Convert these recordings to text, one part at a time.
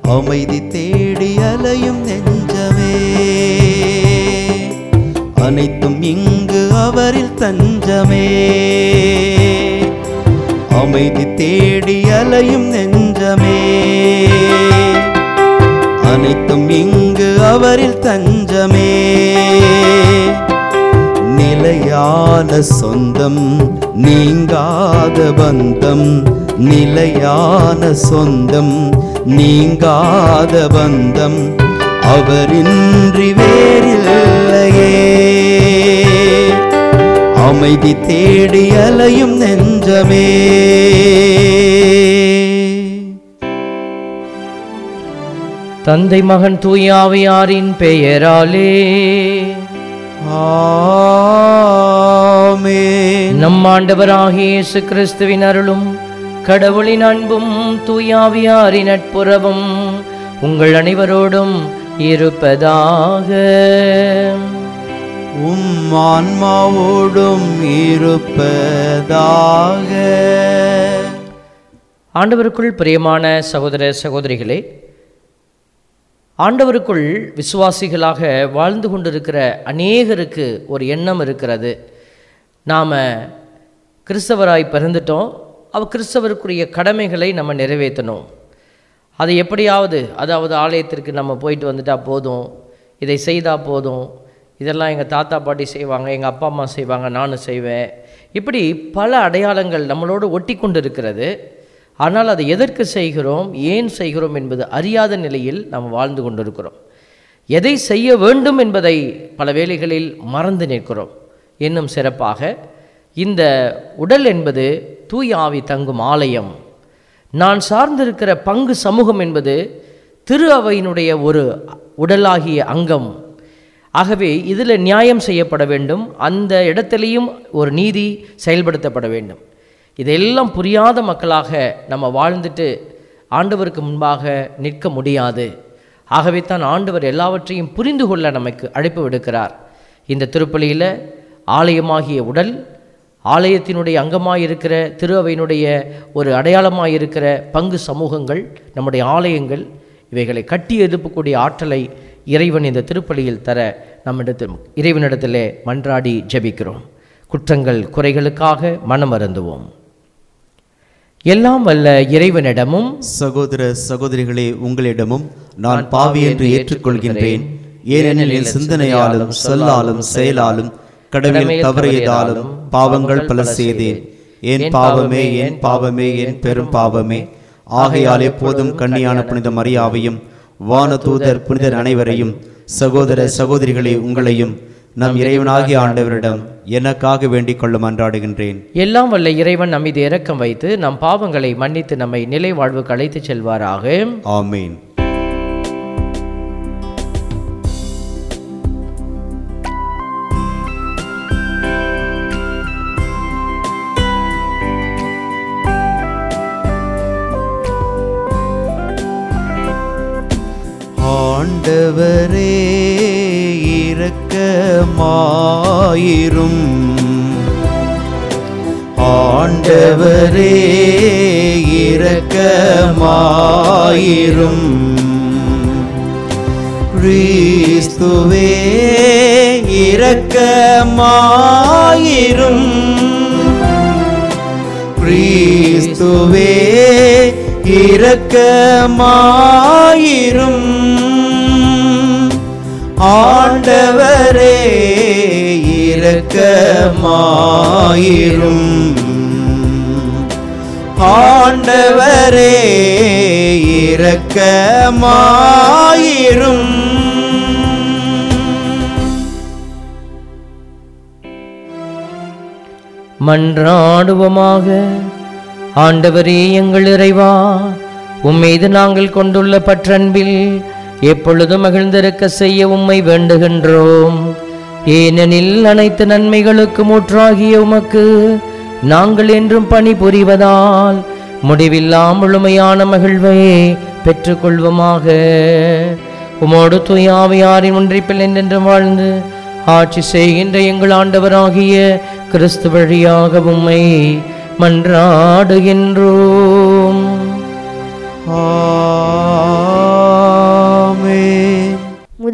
அமைதி தேடி அலையும் நெஞ்சமே அனைத்தும் இங்கு அவரில் தஞ்சமே அமைதி தேடி அலையும் நெஞ்சமே அனைத்தும் இங்கு அவரில் தஞ்சமே நிலையான சொந்தம் நீங்காத பந்தம் நிலையான சொந்தம் நீங்காத பந்தம் அவரின்றி வேறில்லையே அமைதி தேடி அலையும் நெஞ்சமே தந்தை மகன் தூயாவியாரின் பெயராலே ஆமென் நம் ஆண்டவராகிய இயேசு கிறிஸ்துவின் அருளும் கடவுளின் அன்பும் தூயாவியாரின் நட்புறவும் உங்கள் அனைவரோடும் இருப்பதாக உம் ஆன்மாவோடும் இருப்பதாக ஆண்டவருக்குள் பிரியமான சகோதர சகோதரிகளே ஆண்டவருக்குள் விசுவாசிகளாக வாழ்ந்து கொண்டிருக்கிற அநேகருக்கு ஒரு எண்ணம் இருக்கிறது நாம் கிறிஸ்தவராய் பிறந்துட்டோம் அவ கிறிஸ்தவருக்குரிய கடமைகளை நம்ம நிறைவேற்றணும் அது எப்படியாவது அதாவது ஆலயத்திற்கு நம்ம போயிட்டு வந்துட்டா போதும் இதை செய்தால் போதும் இதெல்லாம் எங்கள் தாத்தா பாட்டி செய்வாங்க எங்கள் அப்பா அம்மா செய்வாங்க நானும் செய்வேன் இப்படி பல அடையாளங்கள் நம்மளோடு ஒட்டி கொண்டு இருக்கிறது ஆனால் அதை எதற்கு செய்கிறோம் ஏன் செய்கிறோம் என்பது அறியாத நிலையில் நாம் வாழ்ந்து கொண்டிருக்கிறோம் எதை செய்ய வேண்டும் என்பதை பல வேளைகளில் மறந்து நிற்கிறோம் இன்னும் சிறப்பாக இந்த உடல் என்பது தூய ஆவி தங்கும் ஆலயம் நான் சார்ந்திருக்கிற பங்கு சமூகம் என்பது திரு அவையினுடைய ஒரு உடலாகிய அங்கம் ஆகவே இதில் நியாயம் செய்யப்பட வேண்டும் அந்த இடத்திலையும் ஒரு நீதி செயல்படுத்தப்பட வேண்டும் இதெல்லாம் புரியாத மக்களாக நம்ம வாழ்ந்துட்டு ஆண்டவருக்கு முன்பாக நிற்க முடியாது ஆகவே தான் ஆண்டவர் எல்லாவற்றையும் புரிந்து கொள்ள நமக்கு அழைப்பு விடுக்கிறார் இந்த திருப்பலியில் ஆலயமாகிய உடல் ஆலயத்தினுடைய அங்கமாயிருக்கிற திரு அவையினுடைய ஒரு அடையாளமாயிருக்கிற பங்கு சமூகங்கள் நம்முடைய ஆலயங்கள் இவைகளை கட்டி எழுப்பக்கூடிய ஆற்றலை இறைவன் இந்த திருப்பலியில் தர நம்மிடத்தில் இறைவனிடத்திலே மன்றாடி ஜெபிக்கிறோம் குற்றங்கள் குறைகளுக்காக மனம் அருந்துவோம் எல்லாம் வல்ல இறைவனிடமும் சகோதர சகோதரிகளே உங்களிடமும் நான் பாவி என்று ஏற்றுக்கொள்கின்றேன் ஏனெனில் என் சிந்தனையாலும் சொல்லாலும் செயலாலும் கடமையில் தவறியதாலும் பாவங்கள் பல செய்தேன் என் பாவமே என் பாவமே என் பெரும் பாவமே ஆகையால் எப்போதும் கன்னியான புனித மரியாவையும் வானதூதர் புனிதர் அனைவரையும் சகோதர சகோதரிகளே உங்களையும் நம் இறைவனாகிய ஆண்டவரிடம் எனக்காக வேண்டிக் கொள்ள மன்றாடுகின்றேன் எல்லாம் வல்ல இறைவன் நம் மீது இரக்கம் வைத்து நம் பாவங்களை மன்னித்து நம்மை நிலை வாழ்வுக்கு அழைத்துச் செல்வாராக ஆமேன் ஆண்டவரே இரக்கமாயிரும் ஆண்டவரே இரக்கமாயிரும் கிறிஸ்துவே இரக்கமாயிரும் கிறிஸ்துவே இரக்கமாயிரும் ஆண்டவரே இரக்கமாயிரும் ஆண்டவரே இரக்கமாயிரும் மன்றாடுவோமாக ஆண்டவரே எங்கள் இறைவா உம்மீது நாங்கள் கொண்டுள்ள பற்றன்பில் எப்பொழுதும் மகிழ்ந்திருக்க செய்ய உம்மை வேண்டுகின்றோம் ஏனெனில் அனைத்து நன்மைகளுக்கும் ஊற்றாகிய உமக்கு நாங்கள் என்றும் பணி புரிவதால் முடிவில்லா முழுமையான மகிழ்வை பெற்றுக்கொள்வோமாக உமோடு தூயாவியாரின் ஒன்றிப்பில் என்றென்றும் வாழ்ந்து ஆட்சி செய்கின்ற எங்கள் ஆண்டவராகிய கிறிஸ்து வழியாக உம்மை மன்றாடுகின்றோம் ஆமென்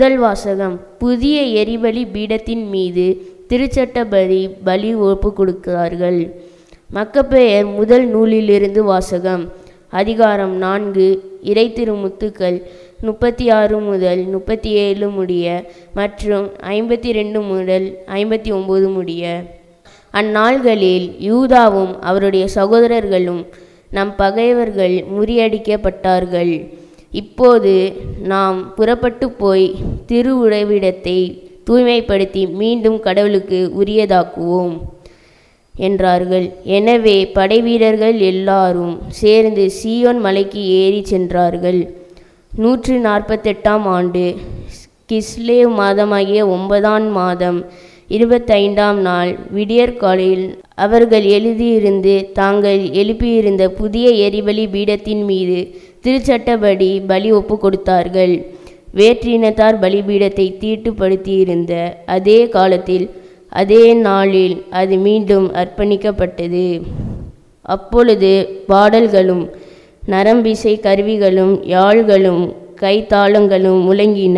முதல் வாசகம் புதிய எரிபலி பீடத்தின் மீது திருச்சட்டபதி பலி ஒப்பு கொடுக்கிறார்கள் மக்கப்பெயர் முதல் நூலிலிருந்து வாசகம் அதிகாரம் நான்கு இறை திருமுத்துக்கள் முப்பத்தி ஆறு முதல் முப்பத்தி ஏழு முடிய மற்றும் ஐம்பத்தி ரெண்டு முதல் ஐம்பத்தி ஒம்பது முடிய அந்நாள்களில் யூதாவும் அவருடைய சகோதரர்களும் நம் பகைவர்கள் முறியடிக்கப்பட்டார்கள் இப்போது நாம் புறப்பட்டு போய் திரு உறைவிடத்தை தூய்மைப்படுத்தி மீண்டும் கடவுளுக்கு உரியதாக்குவோம் என்றார்கள் எனவே படைவீரர்கள் எல்லாரும் சேர்ந்து சீயோன் மலைக்கு ஏறி சென்றார்கள் நூற்று நாற்பத்தெட்டாம் ஆண்டு கிஸ்லேவ் மாதமாகிய ஒன்பதாம் மாதம் இருபத்தைந்தாம் நாள் விடியற்காலையில் அவர்கள் எழுதியிருந்து தாங்கள் எழுப்பியிருந்த புதிய எரிபலி பீடத்தின் மீது திருச்சட்டப்படி பலி ஒப்பு கொடுத்தார்கள் வேற்றினத்தார் பலிபீடத்தை தீட்டுப்படுத்தியிருந்த அதே காலத்தில் அதே நாளில் அது மீண்டும் அர்ப்பணிக்கப்பட்டது அப்பொழுது பாடல்களும் நரம்பிசை கருவிகளும் யாழ்களும் கைத்தாளங்களும் முழங்கின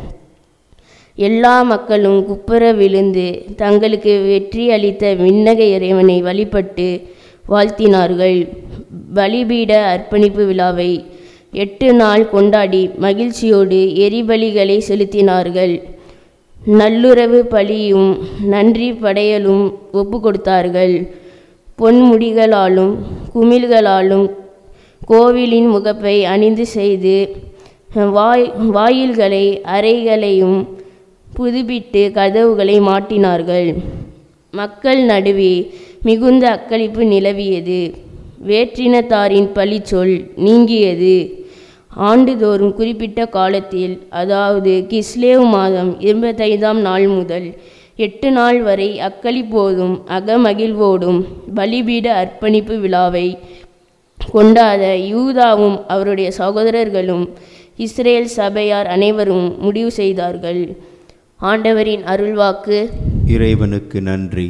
எல்லா மக்களும் குப்புற விழுந்து தங்களுக்கு வெற்றி அளித்த விண்ணக இறைவனை வழிபட்டு வாழ்த்தினார்கள் பலிபீட அர்ப்பணிப்பு விழாவை எட்டு நாள் கொண்டாடி மகிழ்ச்சியோடு எரிபலிகளை செலுத்தினார்கள் நல்லுறவு பலியும் நன்றி படையலும் ஒப்பு கொடுத்தார்கள் பொன்முடிகளாலும் குமிழ்களாலும் கோவிலின் முகப்பை அணிந்து செய்து வாய் வாயில்களை அறைகளையும் புதுப்பித்து கதவுகளை மாட்டினார்கள் மக்கள் நடுவே மிகுந்த அக்களிப்பு நிலவியது வேற்றினத்தாரின் பழிச்சொல் நீங்கியது ஆண்டுதோறும் குறிப்பிட்ட காலத்தில் அதாவது கிஸ்லேவ் மாதம் இருபத்தைந்தாம் நாள் முதல் எட்டு நாள் வரை அக்களிப்போதும் அகமகிழ்வோடும் பலிபீட அர்ப்பணிப்பு விழாவை கொண்டாட யூதாவும் அவருடைய சகோதரர்களும் இஸ்ரேல் சபையார் அனைவரும் முடிவு செய்தார்கள் ஆண்டவரின் அருள்வாக்கு இறைவனுக்கு நன்றி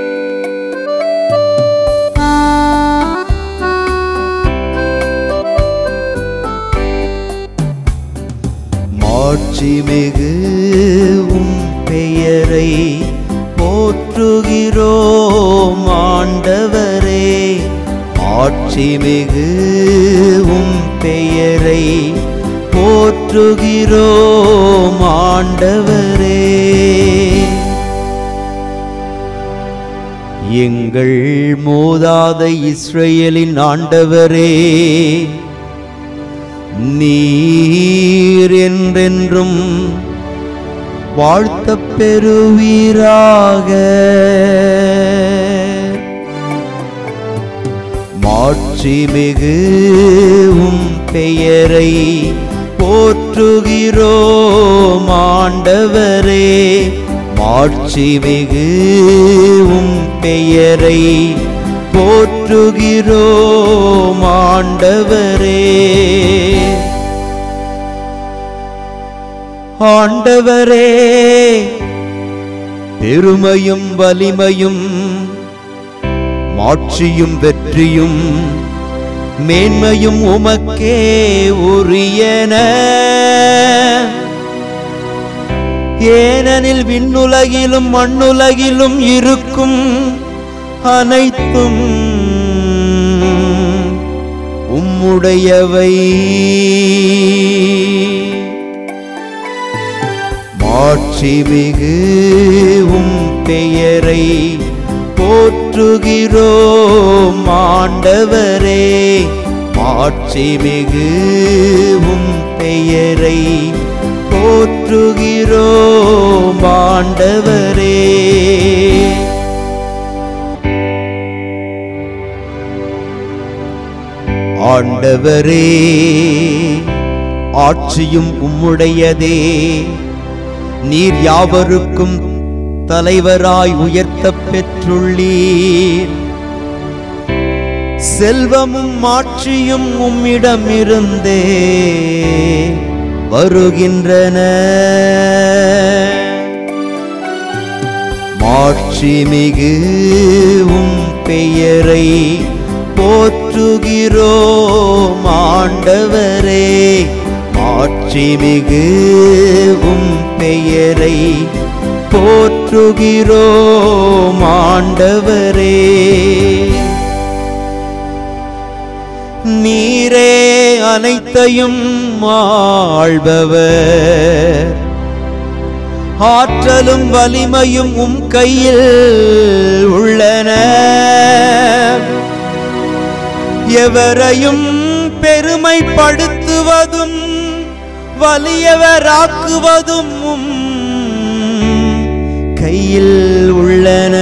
மாட்சிமிகு உம் பெயரை போற்றுகிறோம் ஆண்டவரே மாட்சிமிகு உம் பெயரை போற்றுகிறோம் ஆண்டவரே எங்கள் மோதாத இஸ்ரேலின் ஆண்டவரே நீர் என்றென்றும் வாழ்த்தப் பெறுவீராக மாட்சிமிகு உம் பெயரை போற்றுகிறோம் ஆண்டவரே மாட்சிமிகு உம் பெயரை போற்றுகிறோம் ஆண்டவரே ஆண்டவரே பெருமையும் வலிமையும் மாட்சியும் வெற்றியும் மேன்மையும் உமக்கே உரியன ஏனெனில் விண்ணுலகிலும் மண்ணுலகிலும் இருக்கும் அனைத்தும் உம்முடையவை மாட்சிமிகு உம் பெயரை போற்றுகிறோம் ஆண்டவரே மாட்சிமிகு உம் பெயரை போற்றுகிறோம் ஆண்டவரே ஆண்டவரே ஆட்சியும் உம்முடையதே நீர் யாவருக்கும் தலைவராய் உயர்த்தப் பெற்றுள்ளீர் செல்வமும் ஆட்சியும் உம்மிடமிருந்தே வருகின்றன மாட்சிமிகு உம் பெயரை போற்றுகிறோம் ஆண்டவரே மாட்சிமிகு உம் பெயரை போற்றுகிறோம் ஆண்டவரே நீரே அனைத்தையும் ஆள்பவர் ஆற்றலும் வலிமையும் உம் கையில் உள்ளன எவரையும் பெருமைப்படுத்துவதும் வலியவராக்குவதும் உம் கையில் உள்ளன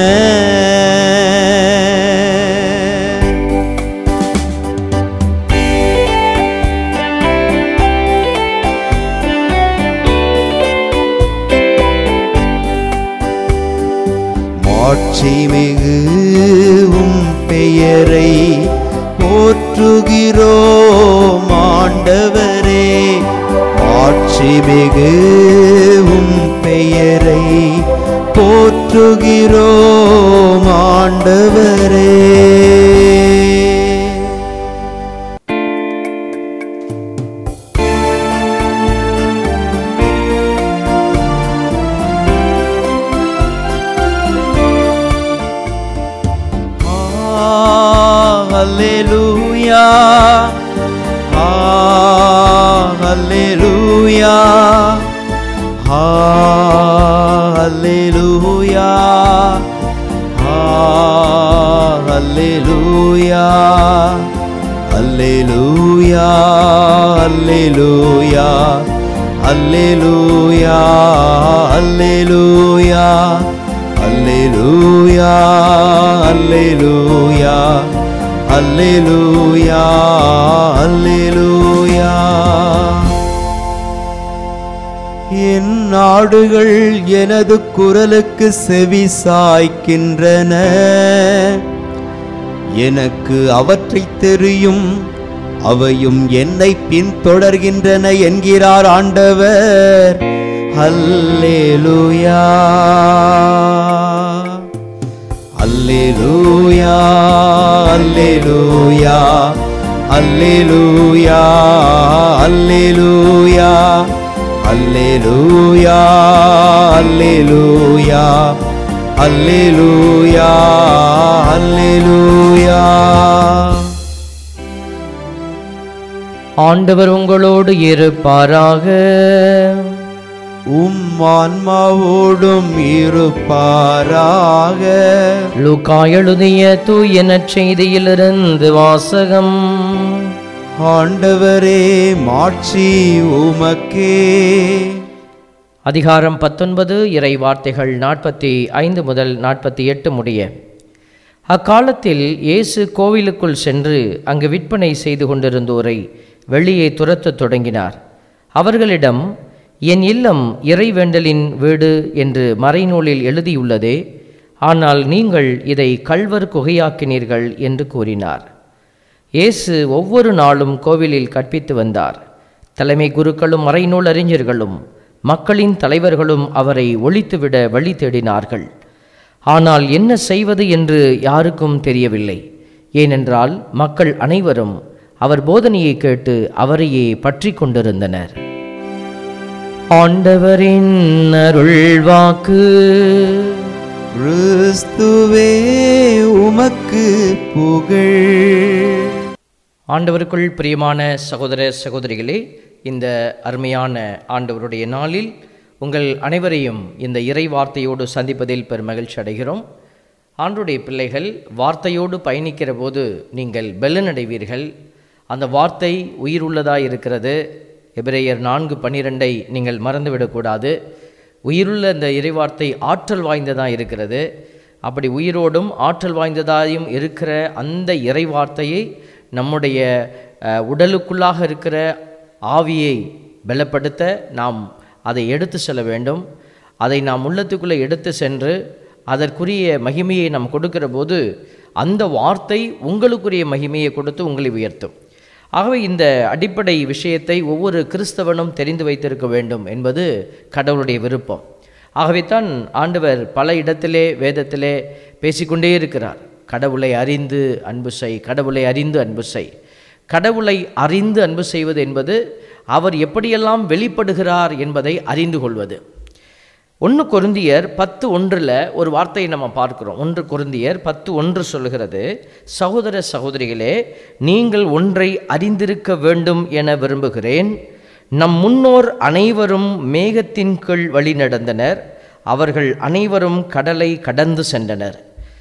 மாட்சிமிகு உம் பெயரை போற்றுகிறோம் ஆண்டவரே மாட்சிமிகு உம் பெயரை போற்றுகிறோம் ஆண்டவரே Hallelujah. Hallelujah. Hallelujah. Hallelujah. Hallelujah. Hallelujah. Hallelujah. Hallelujah. Hallelujah. Hallelujah. Hallelujah. Hallelujah. என் நாடுகள் எனது குரலுக்கு செவி சாய்க்கின்றன எனக்கு அவற்றை தெரியும் அவையும் என்னை பின்தொடர்கின்றன என்கிறார் ஆண்டவர் அல்லேலூயா அல்லேலூயா அல்லேலூயா அல்லேலூயா அல்லேலூயா அல்லேலூயா அல்லேலூயா அல்லேலூயா அல்லேலூயா ஆண்டவர் உங்களோடு இருப்பாராக உம் ஆன்மாவோடும் இருப்பாராக லூக்கா எழுதிய தூய நற்செய்தியிலிருந்து வாசகம் ஆண்டவரே மாட்சி உமக்கே அதிகாரம் பத்தொன்பது இறை வார்த்தைகள் நாற்பத்தி ஐந்து முதல் நாற்பத்தி எட்டு முடிய அக்காலத்தில் இயேசு கோவிலுக்குள் சென்று அங்கு விற்பனை செய்து கொண்டிருந்தோரை வெளியே துரத்தத் தொடங்கினார் அவர்களிடம் என் இல்லம் இறைவேண்டலின் வீடு என்று மறைநூலில் எழுதியுள்ளதே ஆனால் நீங்கள் இதை கள்வர் குகையாக்கினீர்கள் என்று கூறினார் இயேசு ஒவ்வொரு நாளும் கோவிலில் கற்பித்து வந்தார் தலைமை குருக்களும் மறைநூல் அறிஞர்களும் மக்களின் தலைவர்களும் அவரை ஒழித்துவிட வழி தேடினார்கள் ஆனால் என்ன செய்வது என்று யாருக்கும் தெரியவில்லை ஏனென்றால் மக்கள் அனைவரும் அவர் போதனையை கேட்டு அவரையே பற்றி கொண்டிருந்தனர் ஆண்டவரின் அருள்வாக்கு கிறிஸ்துவே உமக்கு புகழ் ஆண்டவருக்குள் பிரியமான சகோதர சகோதரிகளே இந்த அருமையான ஆண்டவருடைய நாளில் உங்கள் அனைவரையும் இந்த இறை வார்த்தையோடு சந்திப்பதில் பெருமகிழ்ச்சி அடைகிறோம் ஆண்டுடைய பிள்ளைகள் வார்த்தையோடு பயணிக்கிற போது நீங்கள் பெல்லனடைவீர்கள் அந்த வார்த்தை உயிருள்ளதாக இருக்கிறது எபிரேயர் நான்கு பன்னிரெண்டை நீங்கள் மறந்துவிடக்கூடாது உயிருள்ள இந்த இறைவார்த்தை ஆற்றல் வாய்ந்ததாக இருக்கிறது அப்படி உயிரோடும் ஆற்றல் வாய்ந்ததாயும் இருக்கிற அந்த இறைவார்த்தையை நம்முடைய அஹ், உடலுக்குள்ளாக இருக்கிற ஆவியை பலப்படுத்த நாம் அதை எடுத்து செல்ல வேண்டும் அதை நாம் உள்ளத்துக்குள்ளே எடுத்து சென்று அதற்குரிய மகிமையை நாம் கொடுக்கிற போது அந்த வார்த்தை உங்களுக்குரிய மகிமையை கொடுத்து உங்களை உயர்த்தும் ஆகவே இந்த அடிப்படை விஷயத்தை ஒவ்வொரு கிறிஸ்தவனும் தெரிந்து வைத்திருக்க வேண்டும் என்பது கடவுளுடைய விருப்பம் ஆகவே தான் ஆண்டவர் பல இடத்திலே வேதத்திலே பேசிக்கொண்டே இருக்கிறார் கடவுளை அறிந்து அன்பு செய் கடவுளை அறிந்து அன்பு செய் கடவுளை அறிந்து அன்பு செய்வது என்பது அவர் எப்படியெல்லாம் வெளிப்படுகிறார் என்பதை அறிந்து கொள்வது ஒன்று கொருந்தியர் பத்து ஒன்றில் ஒரு வார்த்தையை நம்ம பார்க்கிறோம் ஒன்று கொருந்தியர் பத்து ஒன்று சொல்லுகிறது சகோதர சகோதரிகளே நீங்கள் ஒன்றை அறிந்திருக்க வேண்டும் என விரும்புகிறேன் நம் முன்னோர் அனைவரும் மேகத்தின் கீழ் வழி நடந்தனர் அவர்கள் அனைவரும் கடலை கடந்து சென்றனர்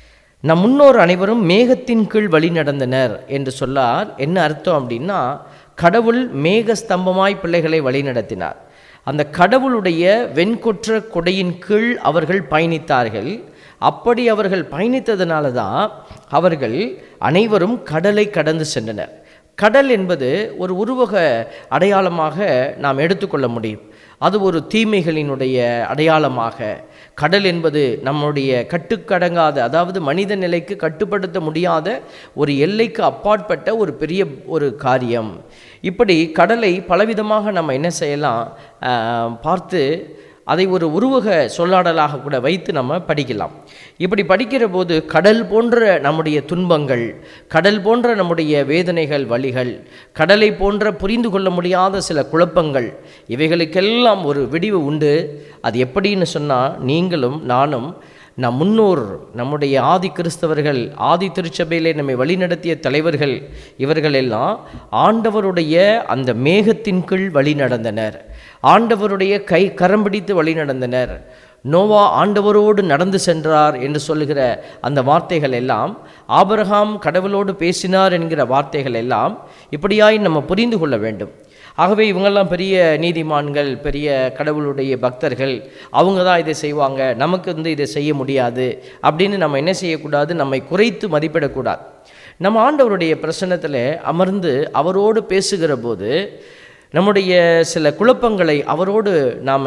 நம் முன்னோர் அனைவரும் மேகத்தின் கீழ் வழி நடந்தனர் என்று சொல்லார் என்ன அர்த்தம் அப்படின்னா கடவுள் மேக ஸ்தம்பமாய் பிள்ளைகளை வழிநடத்தினார் அந்த கடவுளுடைய வெண்கொற்ற கொடையின் கீழ் அவர்கள் பயணித்தார்கள் அப்படி அவர்கள் பயணித்ததுனால தான் அவர்கள் அனைவரும் கடலை கடந்து சென்றனர் கடல் என்பது ஒரு உருவக அடையாளமாக நாம் எடுத்துக்கொள்ள முடியும் அது ஒரு தீமைகளினுடைய அடையாளமாக கடல் என்பது நம்முடைய கட்டுக்கடங்காத அதாவது மனித நிலைக்கு கட்டுப்படுத்த முடியாத ஒரு எல்லைக்கு அப்பாற்பட்ட ஒரு பெரிய ஒரு காரியம் இப்படி கடலை பலவிதமாக நம்ம என்ன செய்யலாம் ஆஹ், பார்த்து அதை ஒரு உருவக சொல்லாடலாக கூட வைத்து நம்ம படிக்கலாம் இப்படி படிக்கிற போது கடல் போன்ற நம்முடைய துன்பங்கள் கடல் போன்ற நம்முடைய வேதனைகள் வழிகள் கடலை போன்ற புரிந்து கொள்ள முடியாத சில குழப்பங்கள் இவைகளுக்கெல்லாம் ஒரு விடிவு உண்டு அது எப்படின்னு சொன்னால் நீங்களும் நானும் நம் முன்னோர் நம்முடைய ஆதி கிறிஸ்தவர்கள் ஆதி திருச்சபையிலே நம்மை வழிநடத்திய தலைவர்கள் இவர்கள் எல்லாம் ஆண்டவருடைய அந்த மேகத்தின் கீழ் வழி நடந்தனர் ஆண்டவருடைய கை கரம் பிடித்து வழி நடந்தனர் நோவா ஆண்டவரோடு நடந்து சென்றார் என்று சொல்லுகிற அந்த வார்த்தைகள் எல்லாம் ஆபிரகாம் கடவுளோடு பேசினார் என்கிற வார்த்தைகள் எல்லாம் இப்படியாய் நம்ம புரிந்து கொள்ள வேண்டும் ஆகவே இவங்கெல்லாம் பெரிய நீதிமான்கள் பெரிய கடவுளுடைய பக்தர்கள் அவங்க தான் இதை செய்வாங்க நமக்கு வந்து இதை செய்ய முடியாது அப்படின்னு நம்ம என்ன செய்யக்கூடாது நம்மை குறைத்து மதிப்பிடக்கூடாது நம்ம ஆண்டவருடைய பிரசன்னத்தில் அமர்ந்து அவரோடு பேசுகிற போது நம்முடைய சில குழப்பங்களை அவரோடு நாம்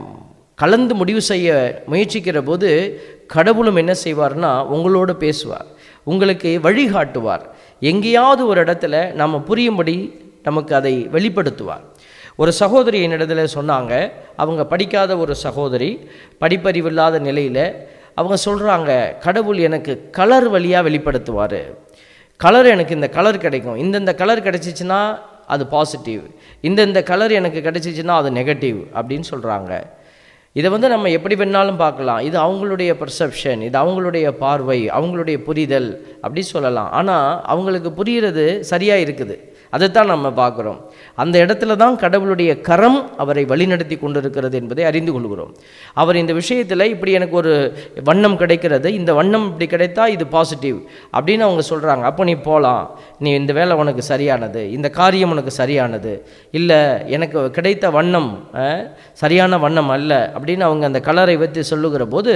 கலந்து முடிவு செய்ய முயற்சிக்கிற போது கடவுளும் என்ன செய்வார்னா உங்களோடு பேசுவார் உங்களுக்கு வழிகாட்டுவார் எங்கேயாவது ஒரு இடத்துல நம்ம புரியும்படி நமக்கு அதை வெளிப்படுத்துவார் ஒரு சகோதரி என்னிடத்தில் சொன்னாங்க அவங்க படிக்காத ஒரு சகோதரி படிப்பறிவில்லாத நிலையில் அவங்க சொல்கிறாங்க கடவுள் எனக்கு கலர் வழியாக வெளிப்படுத்துவார் கலர் எனக்கு இந்த கலர் கிடைக்கும் இந்தந்த கலர் கிடைச்சிச்சுன்னா அது பாசிட்டிவ் இந்தந்த கலர் எனக்கு கிடைச்சிச்சுன்னா அது நெகட்டிவ் அப்படின்னு சொல்கிறாங்க இதை வந்து நம்ம எப்படி வேணாலும் பார்க்கலாம் இது அவங்களுடைய பர்செப்ஷன் இது அவங்களுடைய பார்வை அவங்களுடைய புரிதல் அப்படி சொல்லலாம் ஆனால் அவங்களுக்கு புரிகிறது சரியாக இருக்குது அதைத்தான் நம்ம பார்க்குறோம் அந்த இடத்துல தான் கடவுளுடைய கரம் அவரை வழிநடத்தி கொண்டிருக்கிறது என்பதை அறிந்து கொள்கிறோம் அவர் இந்த விஷயத்தில் இப்படி எனக்கு ஒரு வண்ணம் கிடைக்கிறது இந்த வண்ணம் இப்படி கிடைத்தா இது பாசிட்டிவ் அப்படின்னு அவங்க சொல்கிறாங்க அப்போ நீ போகலாம் நீ இந்த வேலை உனக்கு சரியானது இந்த காரியம் உனக்கு சரியானது இல்லை எனக்கு கிடைத்த வண்ணம் அஹ், சரியான வண்ணம் அல்ல அப்படின்னு அவங்க அந்த கலரை வைத்து சொல்லுகிற போது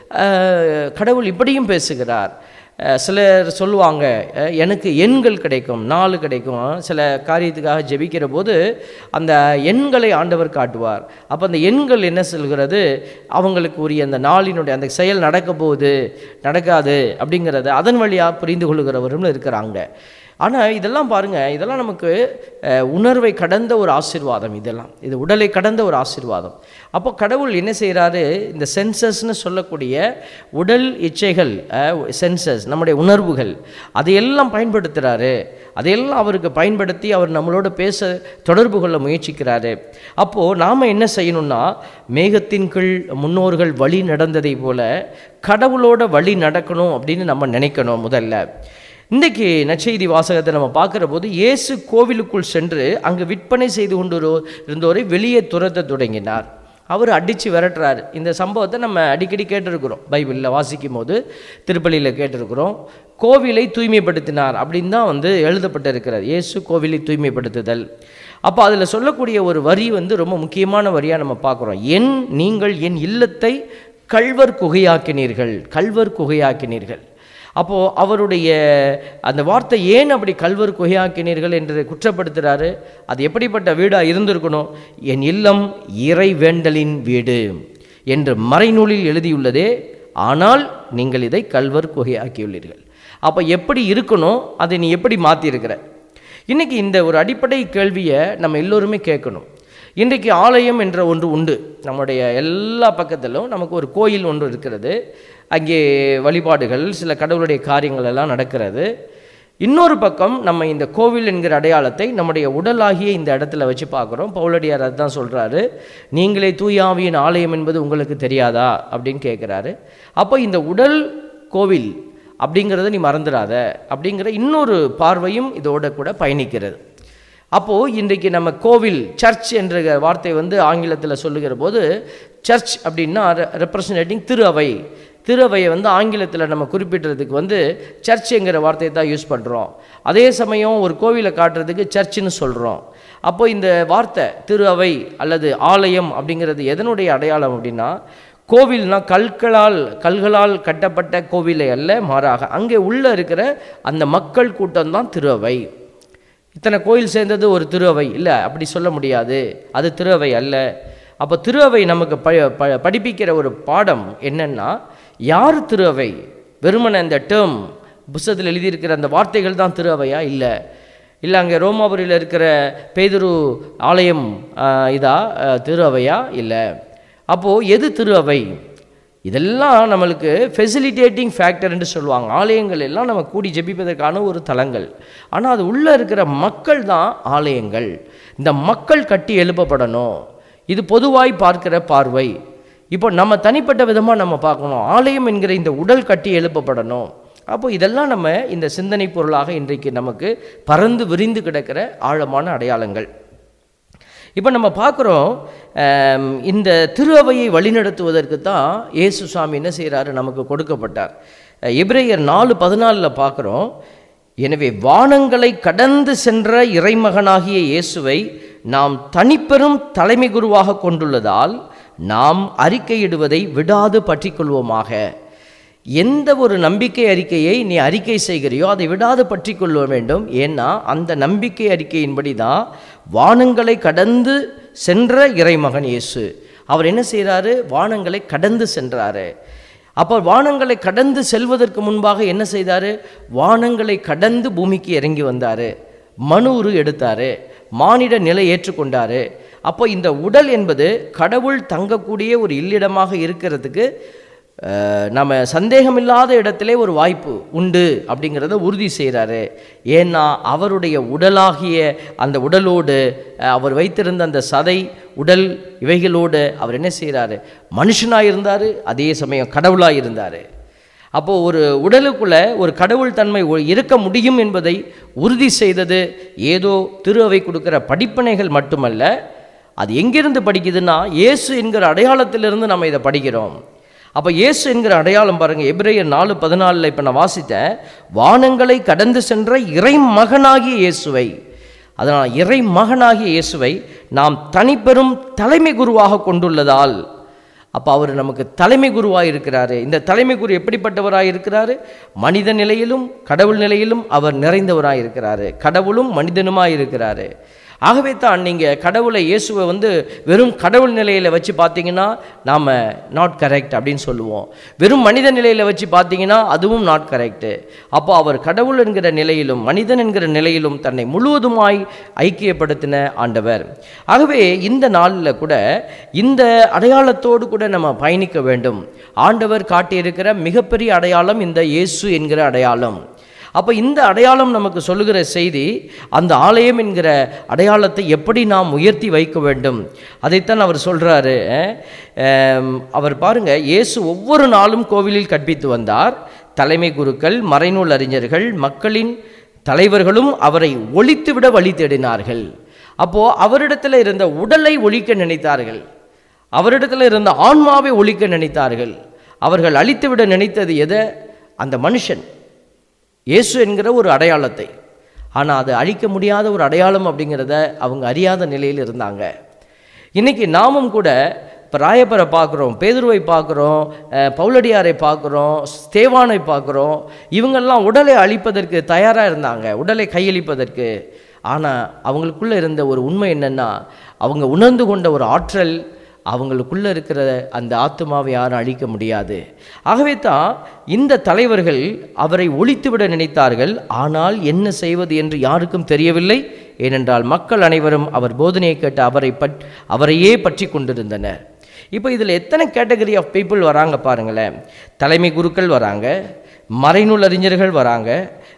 அஹ், கடவுள் இப்படியும் பேசுகிறார் அஹ் சிலர் சொல்லுவாங்க அஹ் எனக்கு எண்கள் கிடைக்கும் நாலு கிடைக்கும் சில காரியத்துக்காக ஜெபிக்கிற போது அந்த எண்களை ஆண்டவர் காட்டுவார் அப்போ அந்த எண்கள் என்ன சொல்கிறது அவங்களுக்கு உரிய அந்த நாளினுடைய அந்த செயல் நடக்க போகுது நடக்காது அப்படிங்கிறத அதன் வழியாக புரிந்து கொள்கிறவரும் இருக்கிறாங்க ஆனால் இதெல்லாம் பாருங்கள் இதெல்லாம் நமக்கு அஹ், உணர்வை கடந்த ஒரு ஆசீர்வாதம் இதெல்லாம் இது உடலை கடந்த ஒரு ஆசீர்வாதம் அப்போ கடவுள் என்ன செய்கிறாரு இந்த சென்சஸ்னு சொல்லக்கூடிய உடல் இச்சைகள் சென்சஸ் நம்முடைய உணர்வுகள் அதையெல்லாம் பயன்படுத்துகிறாரு அதையெல்லாம் அவருக்கு பயன்படுத்தி அவர் நம்மளோட பேச தொடர்பு கொள்ள முயற்சிக்கிறாரு அப்போது நாம் என்ன செய்யணும்னா மேகத்தின் கீழ் முன்னோர்கள் வழி நடந்ததை போல கடவுளோட வழி நடக்கணும் அப்படின்னு நம்ம நினைக்கணும் முதல்ல இன்றைக்கி நற்செய்தி வாசகத்தை நம்ம பார்க்குற போது இயேசு கோவிலுக்குள் சென்று அங்கு விற்பனை செய்து கொண்டு இருந்தோரை வெளியே துரத்த தொடங்கினார் அவர் அடித்து விரட்டுறாரு இந்த சம்பவத்தை நம்ம அடிக்கடி கேட்டிருக்கிறோம் பைபிளில் வாசிக்கும் போது திருப்பலியில் கேட்டிருக்கிறோம் கோவிலை தூய்மைப்படுத்தினார் அப்படின்னு தான் வந்து எழுதப்பட்டிருக்கிறது இயேசு கோவிலை தூய்மைப்படுத்துதல் அப்போ அதில் சொல்லக்கூடிய ஒரு வரி வந்து ரொம்ப முக்கியமான வரியாக நம்ம பார்க்குறோம் என் நீங்கள் என் இல்லத்தை கல்வர் குகையாக்கினீர்கள் கல்வர் குகையாக்கினீர்கள் அப்போது அவருடைய அந்த வார்த்தை ஏன் அப்படி கல்வர் குகையாக்கினீர்கள் என்று குற்றப்படுத்துகிறாரு அது எப்படிப்பட்ட வீடாக இருந்திருக்கணும் என் இல்லம் இறை வேண்டலின் வீடு என்று மறைநூலில் எழுதியுள்ளதே ஆனால் நீங்கள் இதை கல்வர் குகையாக்கியுள்ளீர்கள் அப்போ எப்படி இருக்கணும் அதை நீ எப்படி மாற்றிருக்கிற இன்றைக்கி இந்த ஒரு அடிப்படை கேள்வியை நம்ம எல்லோருமே கேட்கணும் இன்றைக்கு ஆலயம் என்ற ஒன்று உண்டு நம்முடைய எல்லா பக்கத்திலும் நமக்கு ஒரு கோயில் ஒன்று இருக்கிறது அங்கே வழிபாடுகள் சில கடவுளுடைய காரியங்கள் எல்லாம் நடக்கிறது இன்னொரு பக்கம் நம்ம இந்த கோவில் என்கிற அடையாளத்தை நம்முடைய உடலாகிய இந்த இடத்துல வச்சு பார்க்குறோம் பவுலடியார் அதுதான் சொல்கிறாரு நீங்களே தூயாவியின் ஆலயம் என்பது உங்களுக்கு தெரியாதா அப்படின்னு கேட்குறாரு அப்போ இந்த உடல் கோவில் அப்படிங்கிறத நீ மறந்துடாத அப்படிங்கிற இன்னொரு பார்வையும் இதோட கூட பயணிக்கிறது அப்போது இன்றைக்கு நம்ம கோவில் சர்ச் என்ற வார்த்தை வந்து ஆங்கிலத்தில் சொல்லுகிற போது சர்ச் அப்படின்னா ரெப்ரசன்டேட்டிங் திரு அவை திரு அவையை வந்து ஆங்கிலத்தில் நம்ம குறிப்பிடுறதுக்கு வந்து சர்ச்சுங்கிற வார்த்தையை தான் யூஸ் பண்ணுறோம் அதே சமயம் ஒரு கோவிலை காட்டுறதுக்கு சர்ச்சுன்னு சொல்கிறோம் அப்போ இந்த வார்த்தை திரு அவை அல்லது ஆலயம் அப்படிங்கிறது எதனுடைய அடையாளம் அப்படின்னா கோவில்னா கற்களால் கல்களால் கட்டப்பட்ட கோவிலை அல்ல மாறாக அங்கே உள்ளே இருக்கிற அந்த மக்கள் கூட்டம் தான் திரு அவை இத்தனை கோயில் சேர்ந்தது ஒரு திருஅவை இல்லை அப்படி சொல்ல முடியாது அது திருஅவை அல்ல அப்போ திருஅவை நமக்கு ப ப- படிப்பிக்கிற ஒரு பாடம் என்னன்னா யார் திருஅவை வெறுமனே அந்த டேர்ம் புஸ்தகத்தில் எழுதியிருக்கிற அந்த வார்த்தைகள் தான் திருஅவையா இல்லை இல்லை அங்கே ரோமாபுரியில் இருக்கிற பேதுரு ஆலயம் ஆஹ், இதா ஆஹ், திருஅவையா இல்லை அப்போது எது திருஅவை இதெல்லாம் நம்மளுக்கு ஃபெசிலிட்டேட்டிங் ஃபேக்டர்னு சொல்லுவாங்க ஆலயங்கள் எல்லாம் நம்ம கூடி ஜெபிப்பதற்கான ஒரு தலங்கள் ஆனால் அது உள்ளே இருக்கிற மக்கள் தான் ஆலயங்கள் இந்த மக்கள் கட்டி எழுப்பப்படணும் இது பொதுவாய் பார்க்கிற பார்வை இப்போ நம்ம தனிப்பட்ட விதமாக நம்ம பார்க்கணும் ஆலயம் என்கிற இந்த உடல் கட்டி எழுப்பப்படணும் அப்போ இதெல்லாம் நம்ம இந்த சிந்தனை பொருளாக இன்றைக்கு நமக்கு பறந்து விரிந்து கிடக்கிற ஆழமான அடையாளங்கள் இப்போ நம்ம பார்க்குறோம் இந்த திரு அவையை வழிநடத்துவதற்கு தான் இயேசு சுவாமி என்ன செய்கிறாரு நமக்கு கொடுக்கப்பட்டார் அஹ், எபிரேயர் நாலு பதினாலில் பார்க்குறோம் எனவே வானங்களை கடந்து சென்ற இறைமகனாகிய இயேசுவை நாம் தனிப்பெரும் தலைமை குருவாக கொண்டுள்ளதால் நாம் அறிக்கையிடுவதை விடாது பற்றிக்கொள்வோமாக எந்த ஒரு நம்பிக்கை அறிக்கையை நீ அறிக்கை செய்கிறியோ அதை விடாது பற்றி கொள்ள வேண்டும் ஏன்னா அந்த நம்பிக்கை அறிக்கையின்படி தான் வானங்களை கடந்து சென்ற இறைமகன் இயேசு அவர் என்ன செய்கிறாரு வானங்களை கடந்து சென்றாரு அப்போ வானங்களை கடந்து செல்வதற்கு முன்பாக என்ன செய்தார் வானங்களை கடந்து பூமிக்கு இறங்கி வந்தார் மனு உரு எடுத்தார் மானிட நிலை ஏற்றுக்கொண்டார் அப்போ இந்த உடல் என்பது கடவுள் தங்கக்கூடிய ஒரு இல்லிடமாக இருக்கிறதுக்கு அஹ், நம்ம சந்தேகமில்லாத இடத்திலே ஒரு வாய்ப்பு உண்டு அப்படிங்கிறத உறுதி செய்கிறாரு ஏன்னா அவருடைய உடலாகிய அந்த உடலோடு அஹ், அவர் வைத்திருந்த அந்த சதை உடல் இவைகளோடு அவர் என்ன செய்கிறாரு மனுஷனாக இருந்தார் அதே சமயம் கடவுளாக இருந்தார் அப்போது ஒரு உடலுக்குள்ள ஒரு கடவுள் தன்மை ஒ- இருக்க முடியும் என்பதை உறுதி செய்தது ஏதோ திரு அவை கொடுக்கிற படிப்பினைகள் மட்டுமல்ல அது எங்கிருந்து படிக்குதுன்னா இயேசு என்கிற அடையாளத்திலிருந்து நம்ம இதை படிக்கிறோம் அப்போ இயேசு என்கிற அடையாளம் பாருங்க எபிரேயர் நாலு பதினாலில் இப்போ நான் வாசித்தேன் வானங்களை கடந்து சென்ற இறை மகனாகிய இயேசுவை அதனால் இறை மகனாகிய இயேசுவை நாம் தனிப்பெரும் தலைமை குருவாக கொண்டுள்ளதால் அப்போ அவர் நமக்கு தலைமை குருவாக இருக்கிறாரு இந்த தலைமை குரு எப்படிப்பட்டவராக இருக்கிறாரு மனித நிலையிலும் கடவுள் நிலையிலும் அவர் நிறைந்தவராக இருக்கிறாரு கடவுளும் மனிதனுமாக இருக்கிறாரு ஆகவே தான் நீங்கள் கடவுளை இயேசுவை வந்து வெறும் கடவுள் நிலையில் வச்சு பார்த்தீங்கன்னா நாம் நாட் கரெக்ட் அப்படின்னு சொல்லுவோம் வெறும் மனித நிலையில் வச்சு பார்த்தீங்கன்னா அதுவும் நாட் கரெக்டு அப்போ அவர் கடவுள் என்கிற நிலையிலும் மனிதன் என்கிற நிலையிலும் தன்னை முழுவதுமாய் ஐக்கியப்படுத்தின ஆண்டவர் ஆகவே இந்த நாளில் கூட இந்த அடையாளத்தோடு கூட நம்ம பயணிக்க வேண்டும் ஆண்டவர் காட்டியிருக்கிற மிகப்பெரிய அடையாளம் இந்த இயேசு என்கிற அடையாளம் அப்போ இந்த அடையாளம் நமக்கு சொல்லுகிற செய்தி அந்த ஆலயம் என்கிற அடையாளத்தை எப்படி நாம் உயர்த்தி வைக்க வேண்டும் அதைத்தான் அவர் சொல்கிறாரு அவர் பாருங்க இயேசு ஒவ்வொரு நாளும் கோவிலில் கற்பித்து வந்தார் தலைமை குருக்கள் மறைநூல் அறிஞர்கள் மக்களின் தலைவர்களும் அவரை ஒழித்துவிட வழி தேடினார்கள் அப்போ அவரிடத்தில் இருந்த உடலை ஒழிக்க நினைத்தார்கள் அவரிடத்தில் இருந்த ஆன்மாவை ஒழிக்க நினைத்தார்கள் அவர்கள் அழித்துவிட நினைத்தது எதை அந்த மனுஷன் இயேசு என்கிற ஒரு அடையாளத்தை ஆனால் அது அழிக்க முடியாத ஒரு அடையாளம் அப்படிங்கிறத அவங்க அறியாத நிலையில் இருந்தாங்க இன்னைக்கு நாமும் கூட இப்போ ராயப்பரை பார்க்குறோம் பேதுருவை பார்க்குறோம் அஹ், பவுலடியாரை பார்க்குறோம் ஸ்தேவானை பார்க்குறோம் இவங்கெல்லாம் உடலை அழிப்பதற்கு தயாராக இருந்தாங்க உடலை கையளிப்பதற்கு ஆனால் அவங்களுக்குள்ளே இருந்த ஒரு உண்மை என்னென்னா அவங்க உணர்ந்து கொண்ட ஒரு ஆற்றல் அவங்களுக்குள்ளே இருக்கிற அந்த ஆத்மாவை யாரும் அழிக்க முடியாது ஆகவே தான் இந்த தலைவர்கள் அவரை ஒழித்துவிட நினைத்தார்கள் ஆனால் என்ன செய்வது என்று யாருக்கும் தெரியவில்லை ஏனென்றால் மக்கள் அனைவரும் அவர் போதனையை கேட்டு அவரை பட் அவரையே பற்றி கொண்டிருந்தனர் இப்போ இதில் எத்தனை கேட்டகரி ஆஃப் பீப்புள் வராங்க பாருங்களேன் தலைமை குருக்கள் வராங்க மறைநூல் அறிஞர்கள் வராங்க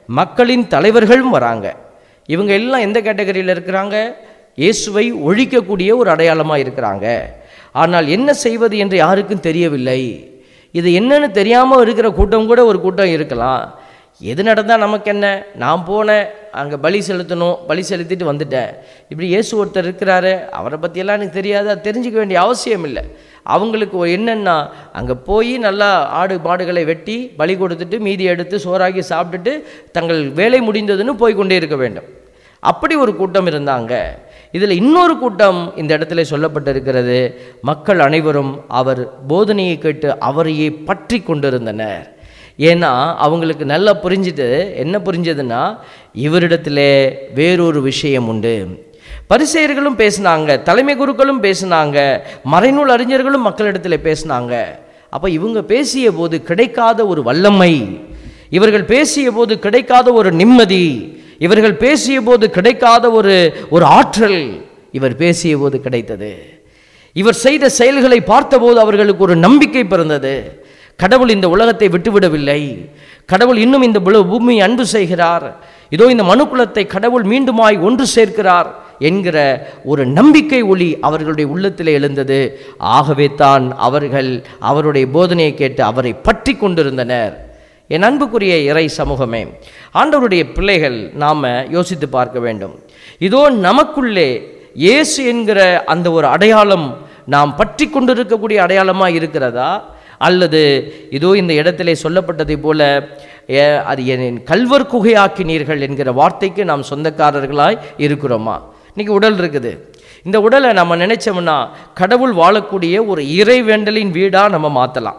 மக்களின் தலைவர்களும் வராங்க இவங்க எல்லாம் எந்த கேட்டகரியில் இருக்கிறாங்க இயேசுவை ஒழிக்கக்கூடிய ஒரு அடையாளமாக இருக்கிறாங்க ஆனால் என்ன செய்வது என்று யாருக்கும் தெரியவில்லை இது என்னன்னு தெரியாமல் இருக்கிற கூட்டம் கூட ஒரு கூட்டம் இருக்கலாம் எது நடந்தால் நமக்கு என்ன நான் போனேன் அங்கே பலி செலுத்தணும் பலி செலுத்திட்டு வந்துட்டேன் இப்படி இயேசு ஒருத்தர் இருக்கிறாரு அவரை பற்றியெல்லாம் எனக்கு தெரியாது அது தெரிஞ்சுக்க வேண்டிய அவசியம் இல்லை அவங்களுக்கு ஒரு என்னென்னா அங்கே போய் நல்லா ஆடு மாடுகளை வெட்டி பலி கொடுத்துட்டு மீதி எடுத்து சோறாக்கி சாப்பிட்டுட்டு தங்கள் வேலை முடிந்ததுன்னு போய் கொண்டே இருக்க வேண்டும் அப்படி ஒரு கூட்டம் இருந்தாங்க இதில் இன்னொரு கூட்டம் இந்த இடத்துல சொல்லப்பட்டிருக்கிறது மக்கள் அனைவரும் அவர் போதனையை கேட்டு அவரையே பற்றி கொண்டிருந்தனர் ஏன்னா அவங்களுக்கு நல்லா புரிஞ்சுது என்ன புரிஞ்சதுன்னா இவரிடத்திலே வேறொரு விஷயம் உண்டு பரிசெயர்களும் பேசினாங்க தலைமை குருக்களும் பேசினாங்க மறைநூல் அறிஞர்களும் மக்களிடத்தில் பேசினாங்க அப்போ இவங்க பேசிய போது கிடைக்காத ஒரு வல்லமை இவர்கள் பேசிய போது கிடைக்காத ஒரு நிம்மதி இவர்கள் பேசிய போது கிடைக்காத ஒரு ஒரு ஆற்றல் இவர் பேசிய போது கிடைத்தது இவர் செய்த செயல்களை பார்த்தபோது அவர்களுக்கு ஒரு நம்பிக்கை பிறந்தது கடவுள் இந்த உலகத்தை விட்டுவிடவில்லை கடவுள் இன்னும் இந்த புல- பூமியை அன்பு செய்கிறார் இதோ இந்த மனுக்குலத்தை கடவுள் மீண்டுமாய் ஒன்று சேர்க்கிறார் என்கிற ஒரு நம்பிக்கை ஒளி அவர்களுடைய உள்ளத்திலே எழுந்தது ஆகவே தான் அவர்கள் அவருடைய போதனையை கேட்டு அவரை பற்றி கொண்டிருந்தனர் என் அன்புக்குரிய இறை சமூகமே ஆண்டவருடைய பிள்ளைகள் நாம் யோசித்து பார்க்க வேண்டும் இதோ நமக்குள்ளே இயேசு என்கிற அந்த ஒரு அடையாளம் நாம் பற்றி கொண்டிருக்கக்கூடிய அடையாளமாக இருக்கிறதா அல்லது இதோ இந்த இடத்திலே சொல்லப்பட்டதை போல "ஏ, அது என் கல்வர் குகையாக்கினீர்கள் என்கிற வார்த்தைக்கு நாம் சொந்தக்காரர்களாய் இருக்கிறோமா இன்னைக்கு உடல் இருக்குது இந்த உடலை நம்ம நினைச்சோம்னா கடவுள் வாழக்கூடிய ஒரு இறைவேண்டலின் வீடாக நம்ம மாற்றலாம்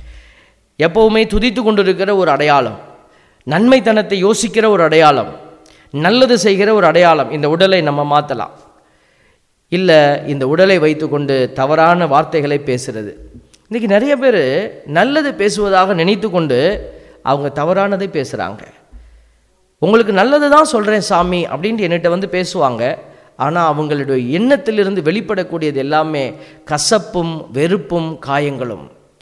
எப்பவுமே துதித்து கொண்டிருக்கிற ஒரு அடையாளம் நன்மைத்தனத்தை யோசிக்கிற ஒரு அடையாளம் நல்லது செய்கிற ஒரு அடையாளம் இந்த உடலை நம்ம மாற்றலாம் இல்லை இந்த உடலை வைத்துக்கொண்டு தவறான வார்த்தைகளை பேசுறது இன்றைக்கி நிறைய பேர் நல்லது பேசுவதாக நினைத்து கொண்டு அவங்க தவறானதை பேசுகிறாங்க உங்களுக்கு நல்லது தான் சொல்கிறேன் சாமி அப்படின்ட்டு என்கிட்ட வந்து பேசுவாங்க ஆனால் அவங்களுடைய எண்ணத்திலிருந்து வெளிப்படக்கூடியது எல்லாமே கசப்பும் வெறுப்பும் காயங்களும்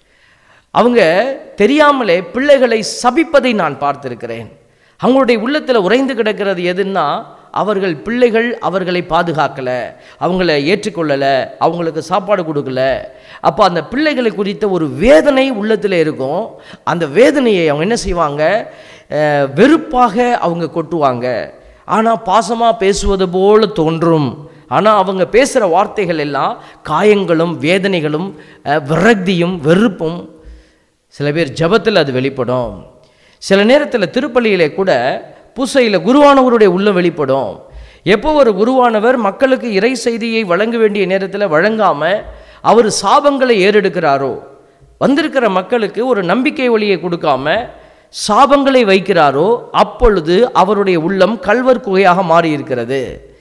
அவங்க தெரியாமலே பிள்ளைகளை சபிப்பதை நான் பார்த்திருக்கிறேன் அவங்களுடைய உள்ளத்தில் உறைந்து கிடக்கிறது எதுன்னா அவர்கள் பிள்ளைகள் அவர்களை பாதுகாக்கலை அவங்கள ஏற்றுக்கொள்ளலை அவங்களுக்கு சாப்பாடு கொடுக்கல அப்போ அந்த பிள்ளைகளை குறித்த ஒரு வேதனை உள்ளத்தில் இருக்கும் அந்த வேதனையை அவங்க என்ன செய்வாங்க அஹ், வெறுப்பாக அவங்க கொட்டுவாங்க ஆனால் பாசமாக பேசுவது போல தோன்றும் ஆனால் அவங்க பேசுகிற வார்த்தைகள் எல்லாம் காயங்களும் வேதனைகளும் அஹ், விரக்தியும் வெறுப்பும் சில பேர் ஜெபத்தில் அது வெளிப்படும் சில நேரத்தில் திருப்பலியிலே கூட பூசையில் குருவானவருடைய உள்ளம் வெளிப்படும் எப்போ ஒரு குருவானவர் மக்களுக்கு இறை செய்தியை வழங்க வேண்டிய நேரத்தில் வழங்காமல் அவர் சாபங்களை ஏறெடுக்கிறாரோ வந்திருக்கிற மக்களுக்கு ஒரு நம்பிக்கை ஒளியை கொடுக்காம சாபங்களை வைக்கிறாரோ அப்பொழுது அவருடைய உள்ளம் கல்வர் குகையாக மாறியிருக்கிறது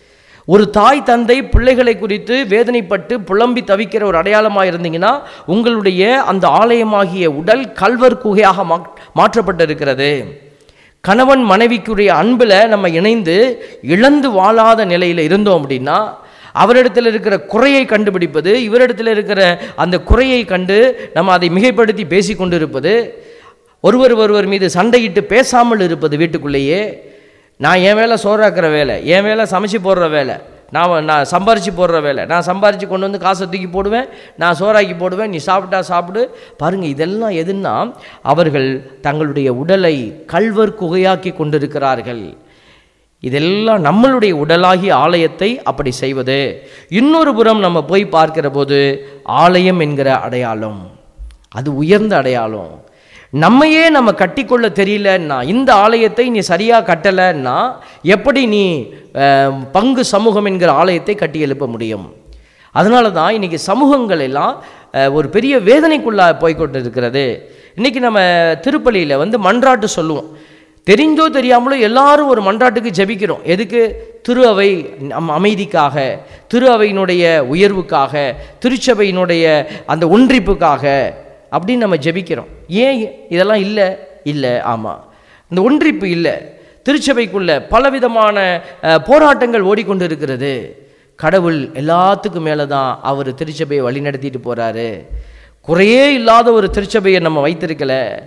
ஒரு தாய் தந்தை பிள்ளைகளை குறித்து வேதனைப்பட்டு புலம்பி தவிக்கிற ஒரு அடையாளமாக இருந்தீங்கன்னா உங்களுடைய அந்த ஆலயமாகிய உடல் கல்வர் குகையாக மா மாற்றப்பட்டிருக்கிறது கணவன் மனைவிக்குரிய அன்பில் நம்ம இணைந்து இழந்து வாழாத நிலையில் இருந்தோம் அப்படின்னா அவரிடத்தில் இருக்கிற குறையை கண்டுபிடிப்பது இவரிடத்தில் இருக்கிற அந்த குறையை கண்டு நம்ம அதை மிகைப்படுத்தி பேசி கொண்டிருப்பது ஒருவர் ஒருவர் மீது சண்டையிட்டு பேசாமல் இருப்பது வீட்டுக்குள்ளேயே நான் என் வேலை சோறாக்குற வேலை என் வேலை சமைச்சு போடுற வேலை நான் நான் சம்பாரித்து போடுற வேலை நான் சம்பாரித்து கொண்டு வந்து காசை தூக்கி போடுவேன் நான் சோறாக்கி போடுவேன் நீ சாப்பிட்டா சாப்பிடு பாருங்கள் இதெல்லாம் எதுன்னா அவர்கள் தங்களுடைய உடலை கல்வர் குகையாக்கி கொண்டிருக்கிறார்கள் இதெல்லாம் நம்மளுடைய உடலாகிய ஆலயத்தை அப்படி செய்வது இன்னொரு புறம் நம்ம போய் பார்க்கிற போது ஆலயம் என்கிற அடையாளம் அது உயர்ந்த அடையாளம் நம்மையே நம்ம கட்டிக்கொள்ள தெரியலன்னா இந்த ஆலயத்தை நீ சரியாக கட்டலைன்னா எப்படி நீ அஹ், பங்கு சமூகம் என்கிற ஆலயத்தை கட்டி எழுப்ப முடியும் அதனால தான் இன்றைக்கி சமூகங்கள் எல்லாம் அஹ், ஒரு பெரிய வேதனைக்குள்ளா போய்க்கொண்டு இருக்கிறது இன்றைக்கி நம்ம திருப்பலியில் வந்து மன்றாட்டு சொல்லுவோம் தெரிஞ்சோ தெரியாமலோ எல்லாரும் ஒரு மன்றாட்டுக்கு ஜெபிக்கிறோம் எதுக்கு திரு அவை நம் அமைதிக்காக திரு அவையினுடைய உயர்வுக்காக திருச்சபையினுடைய அந்த ஒன்றிப்புக்காக அப்படின்னு நம்ம ஜெபிக்கிறோம் ஏன் இதெல்லாம் இல்லை இல்லை ஆமாம் இந்த ஒன்றிப்பு இல்லை திருச்சபைக்குள்ள பலவிதமான அஹ், போராட்டங்கள் ஓடிக்கொண்டு இருக்கிறது கடவுள் எல்லாத்துக்கும் மேலே தான் அவர் திருச்சபையை வழிநடத்திட்டு போகிறாரு குறையே இல்லாத ஒரு திருச்சபையை நம்ம வைத்திருக்கல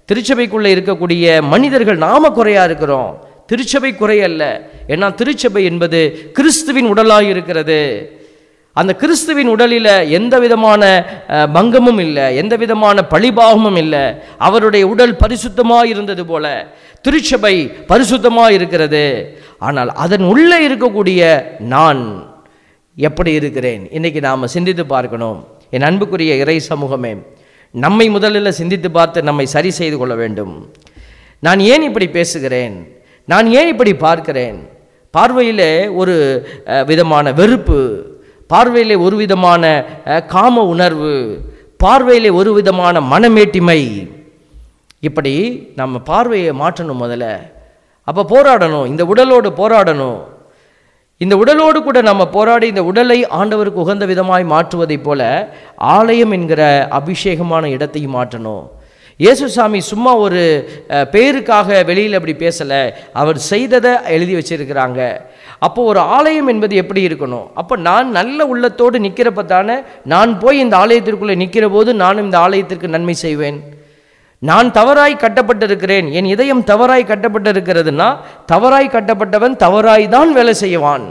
திருச்சபைக்குள்ளே இருக்கக்கூடிய மனிதர்கள் நாம குறையா இருக்கிறோம் திருச்சபை குறையல்ல ஏன்னா திருச்சபை என்பது கிறிஸ்துவின் உடலாய் இருக்கிறது அந்த கிறிஸ்துவின் உடலில் எந்த விதமான அஹ், பங்கமும் இல்லை எந்த விதமான பழிபாகமும் இல்லை அவருடைய உடல் பரிசுத்தமாக இருந்தது போல திருச்சபை பரிசுத்தமாக இருக்கிறது ஆனால் அதன் உள்ளே இருக்கக்கூடிய நான் எப்படி இருக்கிறேன் இன்னைக்கு நாம் சிந்தித்து பார்க்கணும் என் அன்புக்குரிய இறை சமூகமே நம்மை முதலில் சிந்தித்து பார்த்து நம்மை சரி செய்து கொள்ள வேண்டும் நான் ஏன் இப்படி பேசுகிறேன் நான் ஏன் இப்படி பார்க்கிறேன் பார்வையிலே ஒரு அஹ், விதமான வெறுப்பு பார்வையிலே ஒரு விதமான அஹ், காம உணர்வு பார்வையிலே ஒரு விதமான மனமேட்டிமை இப்படி நம்ம பார்வையை மாற்றணும் முதல்ல அப்போ போராடணும் இந்த உடலோடு போராடணும் இந்த உடலோடு கூட நம்ம போராடி இந்த உடலை ஆண்டவருக்கு உகந்த விதமாய் மாற்றுவதைப் போல ஆலயம் என்கிற அபிஷேகமான இடத்தையும் மாற்றணும் இயேசுசாமி சும்மா ஒரு அஹ், பேருக்காக வெளியில் அப்படி பேசலை அவர் செய்ததை எழுதி வச்சிருக்கிறாங்க அப்போ ஒரு ஆலயம் என்பது எப்படி இருக்கணும் அப்போ நான் நல்ல உள்ளத்தோடு நிற்கிறப்ப தானே நான் போய் இந்த ஆலயத்திற்குள்ளே நிற்கிற போது நானும் இந்த ஆலயத்திற்கு நன்மை செய்வேன் நான் தவறாய் கட்டப்பட்டிருக்கிறேன் என் இதயம் தவறாய் கட்டப்பட்டிருக்கிறதுனா தவறாய் கட்டப்பட்டவன் தவறாய் தான் வேலை செய்வான்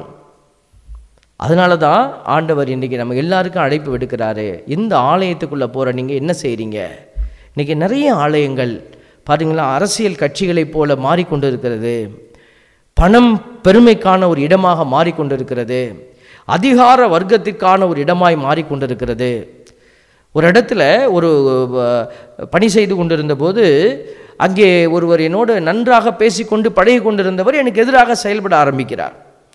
அதனால தான் ஆண்டவர் இன்றைக்கி நம்ம எல்லாருக்கும் அழைப்பு விடுக்கிறாரு இந்த ஆலயத்துக்குள்ளே போகிற நீங்கள் என்ன செய்கிறீங்க இன்றைக்கி நிறைய ஆலயங்கள் பாத்தீங்களா அரசியல் கட்சிகளைப் போல மாறிக்கொண்டு இருக்கிறது பணம் பெருமைக்கான ஒரு இடமாக மாறிக்கொண்டிருக்கிறது அதிகார வர்க்கத்திற்கான ஒரு இடமாய் மாறிக்கொண்டிருக்கிறது ஒரு இடத்துல ஒரு அஹ், பணி செய்து கொண்டிருந்த போது அங்கே ஒருவர் என்னோடு நன்றாக பேசிக்கொண்டு பழகி கொண்டிருந்தவர் எனக்கு எதிராக செயல்பட ஆரம்பிக்கிறார்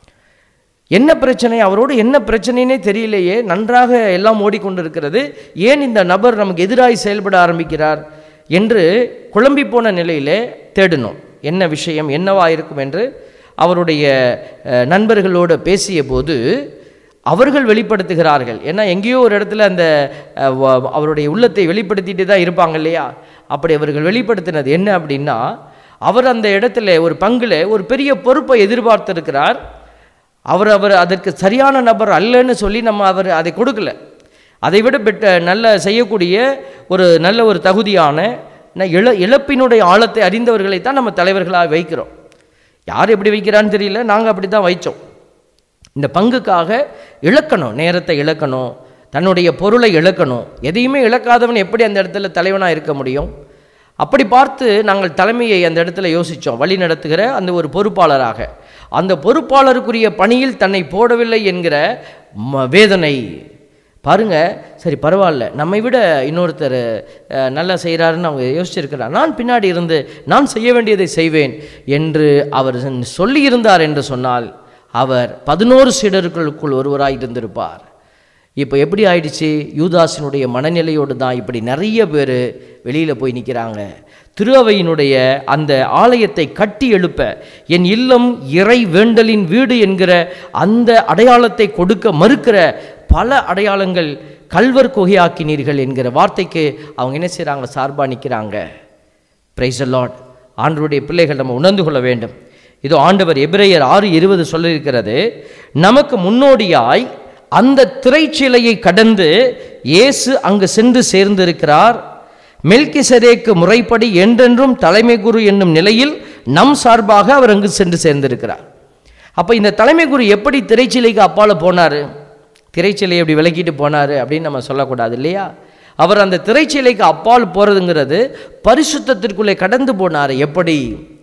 என்ன பிரச்சனை அவரோடு என்ன பிரச்சனைனே தெரியலையே நன்றாக எல்லாம் ஓடிக்கொண்டிருக்கிறது ஏன் இந்த நபர் நமக்கு எதிராய் செயல்பட ஆரம்பிக்கிறார் என்று குழம்பி போன நிலையிலே தேடினோம் என்ன விஷயம் என்னவா இருக்கும் என்று அவருடைய அஹ், நண்பர்களோடு பேசிய போது அவர்கள் வெளிப்படுத்துகிறார்கள் ஏன்னா எங்கேயோ ஒரு இடத்துல அந்த அஹ், வ- அவருடைய உள்ளத்தை வெளிப்படுத்திட்டு தான் இருப்பாங்க இல்லையா அப்படி அவர்கள் வெளிப்படுத்தினது என்ன அப்படின்னா அவர் அந்த இடத்துல ஒரு பங்குல ஒரு பெரிய பொறுப்பை எதிர்பார்த்திருக்கிறார் அவர் அவர் அதற்கு சரியான நபர் அல்லன்னு சொல்லி நம்ம அவர் அதை கொடுக்கல அதை விட பெட்ட நல்ல செய்யக்கூடிய ஒரு நல்ல ஒரு தகுதியான ந- இழ இழப்பினுடைய ஆழத்தை அறிந்தவர்களை தான் நம்ம தலைவர்களாக வைக்கிறோம் யார் எப்படி வைக்கிறான்னு தெரியல நாங்கள் அப்படி தான் வைச்சோம் இந்த பங்குக்காக இழக்கணும் நேரத்தை இழக்கணும் தன்னுடைய பொருளை இழக்கணும் எதையுமே இழக்காதவன் எப்படி அந்த இடத்துல தலைவனாக இருக்க முடியும் அப்படி பார்த்து நாங்கள் தலைமையை அந்த இடத்துல யோசித்தோம் வழி நடத்துகிற அந்த ஒரு பொறுப்பாளராக அந்த பொறுப்பாளருக்குரிய பணியில் தன்னை போடவில்லை என்கிற ம- வேதனை பாருங்க சரி பரவாயில்ல நம்மை விட இன்னொருத்தர் அஹ், நல்லா செய்கிறாருன்னு அவங்க யோசிச்சிருக்கிறார் நான் பின்னாடி இருந்து நான் செய்ய வேண்டியதை செய்வேன் என்று அவர் சொல்லியிருந்தார் என்று சொன்னால் அவர் பதினோரு சீடர்களுக்குள் ஒருவராய் இருந்திருப்பார் இப்போ எப்படி ஆயிடுச்சு யூதாசினுடைய மனநிலையோடு தான் இப்படி நிறைய பேர் வெளியில் போய் நிற்கிறாங்க திருஅவையினுடைய அந்த ஆலயத்தை கட்டி எழுப்ப என் இல்லம் இறை வேண்டலின் வீடு என்கிற அந்த அடையாளத்தை கொடுக்க மறுக்கிற பல அடையாளங்கள் கல்வர் குகையாக்கினீர்கள் என்கிற வார்த்தைக்கு அவங்க என்ன செய்கிறாங்க சார்பாக நிற்கிறாங்க பிரைஸ் லார்ட் ஆண்டவருடைய பிள்ளைகள் நம்ம உணர்ந்து கொள்ள வேண்டும் இதோ ஆண்டவர் எபிரேயர் ஆறு இருபது சொல்லியிருக்கிறது நமக்கு முன்னோடியாய் அந்த திரைச்சிலையை கடந்து இயேசு அங்கு சென்று சேர்ந்திருக்கிறார் மெல்கிசரேக்கு முறைப்படி என்றென்றும் தலைமை குரு என்னும் நிலையில் நம் சார்பாக அவர் அங்கு சென்று சேர்ந்திருக்கிறார் அப்போ இந்த தலைமை குரு எப்படி திரைச்சிலைக்கு அப்பால போனார் திரைச்சிலையை எப்படி விலக்கிட்டு போனார் அப்படின்னு நம்ம சொல்லக்கூடாது இல்லையா அவர் அந்த திரைச்சிலைக்கு அப்பால் போகிறதுங்கிறது பரிசுத்தத்திற்குள்ளே கடந்து போனார் எப்படி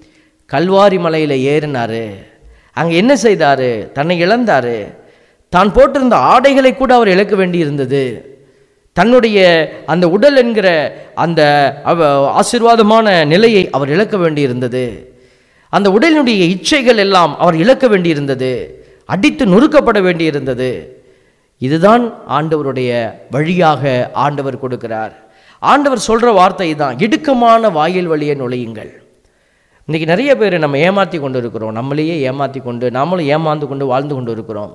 கல்வாரி மலையில் ஏறினார் அங்கே என்ன செய்தார் தன்னை இழந்தார் தான் போட்டிருந்த ஆடைகளை கூட அவர் இழக்க வேண்டியிருந்தது தன்னுடைய அந்த உடல் என்கிற அந்த அவ- ஆசீர்வாதமான நிலையை அவர் இழக்க வேண்டியிருந்தது அந்த உடலினுடைய இச்சைகள் எல்லாம் அவர் இழக்க வேண்டியிருந்தது அடித்து நொறுக்கப்பட வேண்டியிருந்தது இதுதான் ஆண்டவருடைய வழியாக ஆண்டவர் கொடுக்கிறார் ஆண்டவர் சொல்ற வார்த்தை தான் இடுக்கமான வாயில் வழியே நுழையுங்கள் இன்னைக்கு நிறைய பேர் நம்ம ஏமாத்தி கொண்டு இருக்கிறோம் நம்மளையே ஏமாத்தி கொண்டு நாமளும் ஏமாந்து கொண்டு வாழ்ந்து கொண்டு இருக்கிறோம்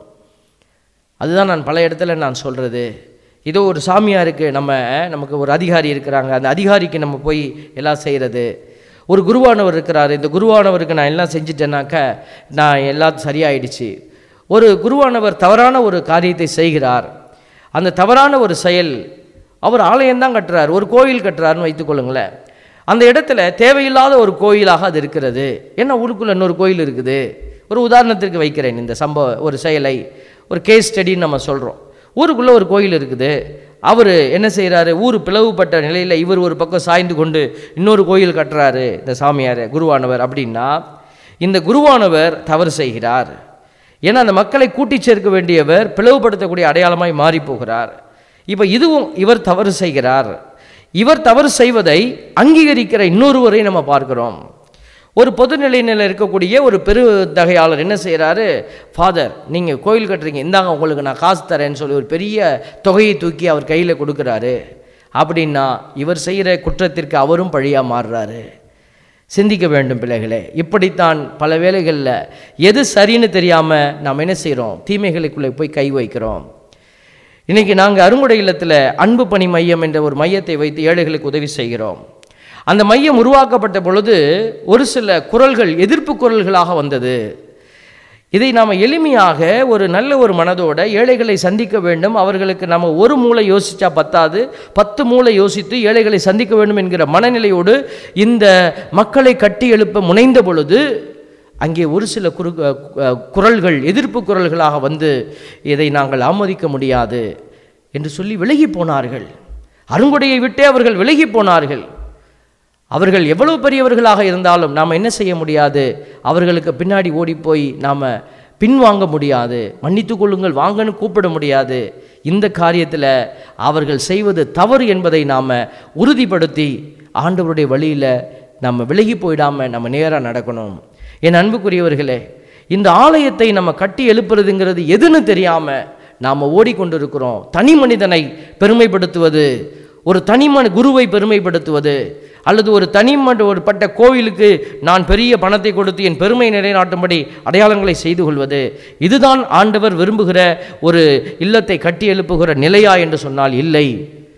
அதுதான் நான் பல இடத்துல நான் சொல்கிறது இதோ ஒரு சாமியாருக்கு நம்ம நமக்கு ஒரு அதிகாரி இருக்கிறாங்க அந்த அதிகாரிக்கு நம்ம போய் எல்லாம் செய்கிறது ஒரு குருவானவர் இருக்கிறார் இந்த குருவானவருக்கு நான் எல்லாம் செஞ்சுட்டேனாக்க நான் எல்லாம் சரியாயிடுச்சு ஒரு குருவானவர் தவறான ஒரு காரியத்தை செய்கிறார் அந்த தவறான ஒரு செயல் அவர் ஆலயம்தான் கட்டுறார் ஒரு கோயில் கட்டுறாருன்னு வைத்துக்கொள்ளுங்களேன் அந்த இடத்துல தேவையில்லாத ஒரு கோயிலாக அது இருக்கிறது என்ன ஊருக்குள்ள இன்னொரு கோயில் இருக்குது ஒரு உதாரணத்திற்கு வைக்கிறேன் இந்த சம்பவ ஒரு செயலை ஒரு கேஸ் ஸ்டடின்னு நம்ம சொல்கிறோம் ஊருக்குள்ளே ஒரு கோயில் இருக்குது அவர் என்ன செய்கிறாரு ஊர் பிளவுபட்ட நிலையில் இவர் ஒரு பக்கம் சாய்ந்து கொண்டு இன்னொரு கோயில் கட்டுறாரு இந்த சாமியார் குருவானவர் அப்படின்னா இந்த குருவானவர் தவறு செய்கிறார் ஏன்னா அந்த மக்களை கூட்டிச் சேர்க்க வேண்டியவர் பிளவுபடுத்தக்கூடிய அடையாளமாய் மாறி போகிறார் இப்போ இதுவும் இவர் தவறு செய்கிறார் இவர் தவறு செய்வதை அங்கீகரிக்கிற இன்னொருவரை நம்ம பார்க்கிறோம் ஒரு பொதுநிலையில் இருக்கக்கூடிய ஒரு பெருந்தகையாளர் என்ன செய்கிறாரு ஃபாதர் நீங்கள் கோயில் கட்டுறீங்க இந்தாங்க உங்களுக்கு நான் காசு தரேன்னு சொல்லி ஒரு பெரிய தொகையை தூக்கி அவர் கையில் கொடுக்குறாரு அப்படின்னா இவர் செய்கிற குற்றத்திற்கு அவரும் பழியாக மாறுறாரு சிந்திக்க வேண்டும் பிள்ளைகளே இப்படித்தான் பல வேளைகளில் எது சரின்னு தெரியாமல் நாம் என்ன செய்கிறோம் தீமைகளுக்குள்ளே போய் கை வைக்கிறோம் இன்னைக்கு நாங்கள் அருங்குடை இல்லத்தில் அன்பு பணி மையம் என்ற ஒரு மையத்தை வைத்து ஏழைகளுக்கு உதவி செய்கிறோம் அந்த மையம் உருவாக்கப்பட்ட பொழுது ஒரு சில குரல்கள் எதிர்ப்பு குரல்களாக வந்தது இதை நாம் எளிமையாக ஒரு நல்ல ஒரு மனதோட ஏழைகளை சந்திக்க வேண்டும் அவர்களுக்கு நம்ம ஒரு மூளை யோசிச்சா பத்தாது பத்து மூளை யோசித்து ஏழைகளை சந்திக்க வேண்டும் என்கிற மனநிலையோடு இந்த மக்களை கட்டி எழுப்ப முனைந்த பொழுது அங்கே ஒரு சில குறு அஹ் குரல்கள் எதிர்ப்பு குரல்களாக வந்து இதை நாங்கள் ஆமோதிக்க முடியாது என்று சொல்லி விலகி போனார்கள் அருங்குடையை விட்டே அவர்கள் விலகி போனார்கள் அவர்கள் எவ்வளவு பெரியவர்களாக இருந்தாலும் நாம் என்ன செய்ய முடியாது அவர்களுக்கு பின்னாடி ஓடி போய் நாம் பின்வாங்க முடியாது மன்னித்து கொள்ளுங்கள் வாங்கன்னு கூப்பிட முடியாது இந்த காரியத்தில் அவர்கள் செய்வது தவறு என்பதை நாம் உறுதிப்படுத்தி ஆண்டவருடைய வழியில் நம்ம விலகி போயிடாமல் நம்ம நேராக நடக்கணும் என் அன்புக்குரியவர்களே இந்த ஆலயத்தை நம்ம கட்டி எழுப்புறதுங்கிறது எதுன்னு தெரியாமல் நாம் ஓடிக்கொண்டிருக்கிறோம் தனி மனிதனை பெருமைப்படுத்துவது ஒரு தனிமன குருவை பெருமைப்படுத்துவது அல்லது ஒரு தனிமன் ஒரு பட்ட கோவிலுக்கு நான் பெரிய பணத்தை கொடுத்து என் பெருமை நிலைநாட்டும்படி அடையாளங்களை செய்து கொள்வது இதுதான் ஆண்டவர் விரும்புகிற ஒரு இல்லத்தை கட்டி எழுப்புகிற நிலையா என்று சொன்னால் இல்லை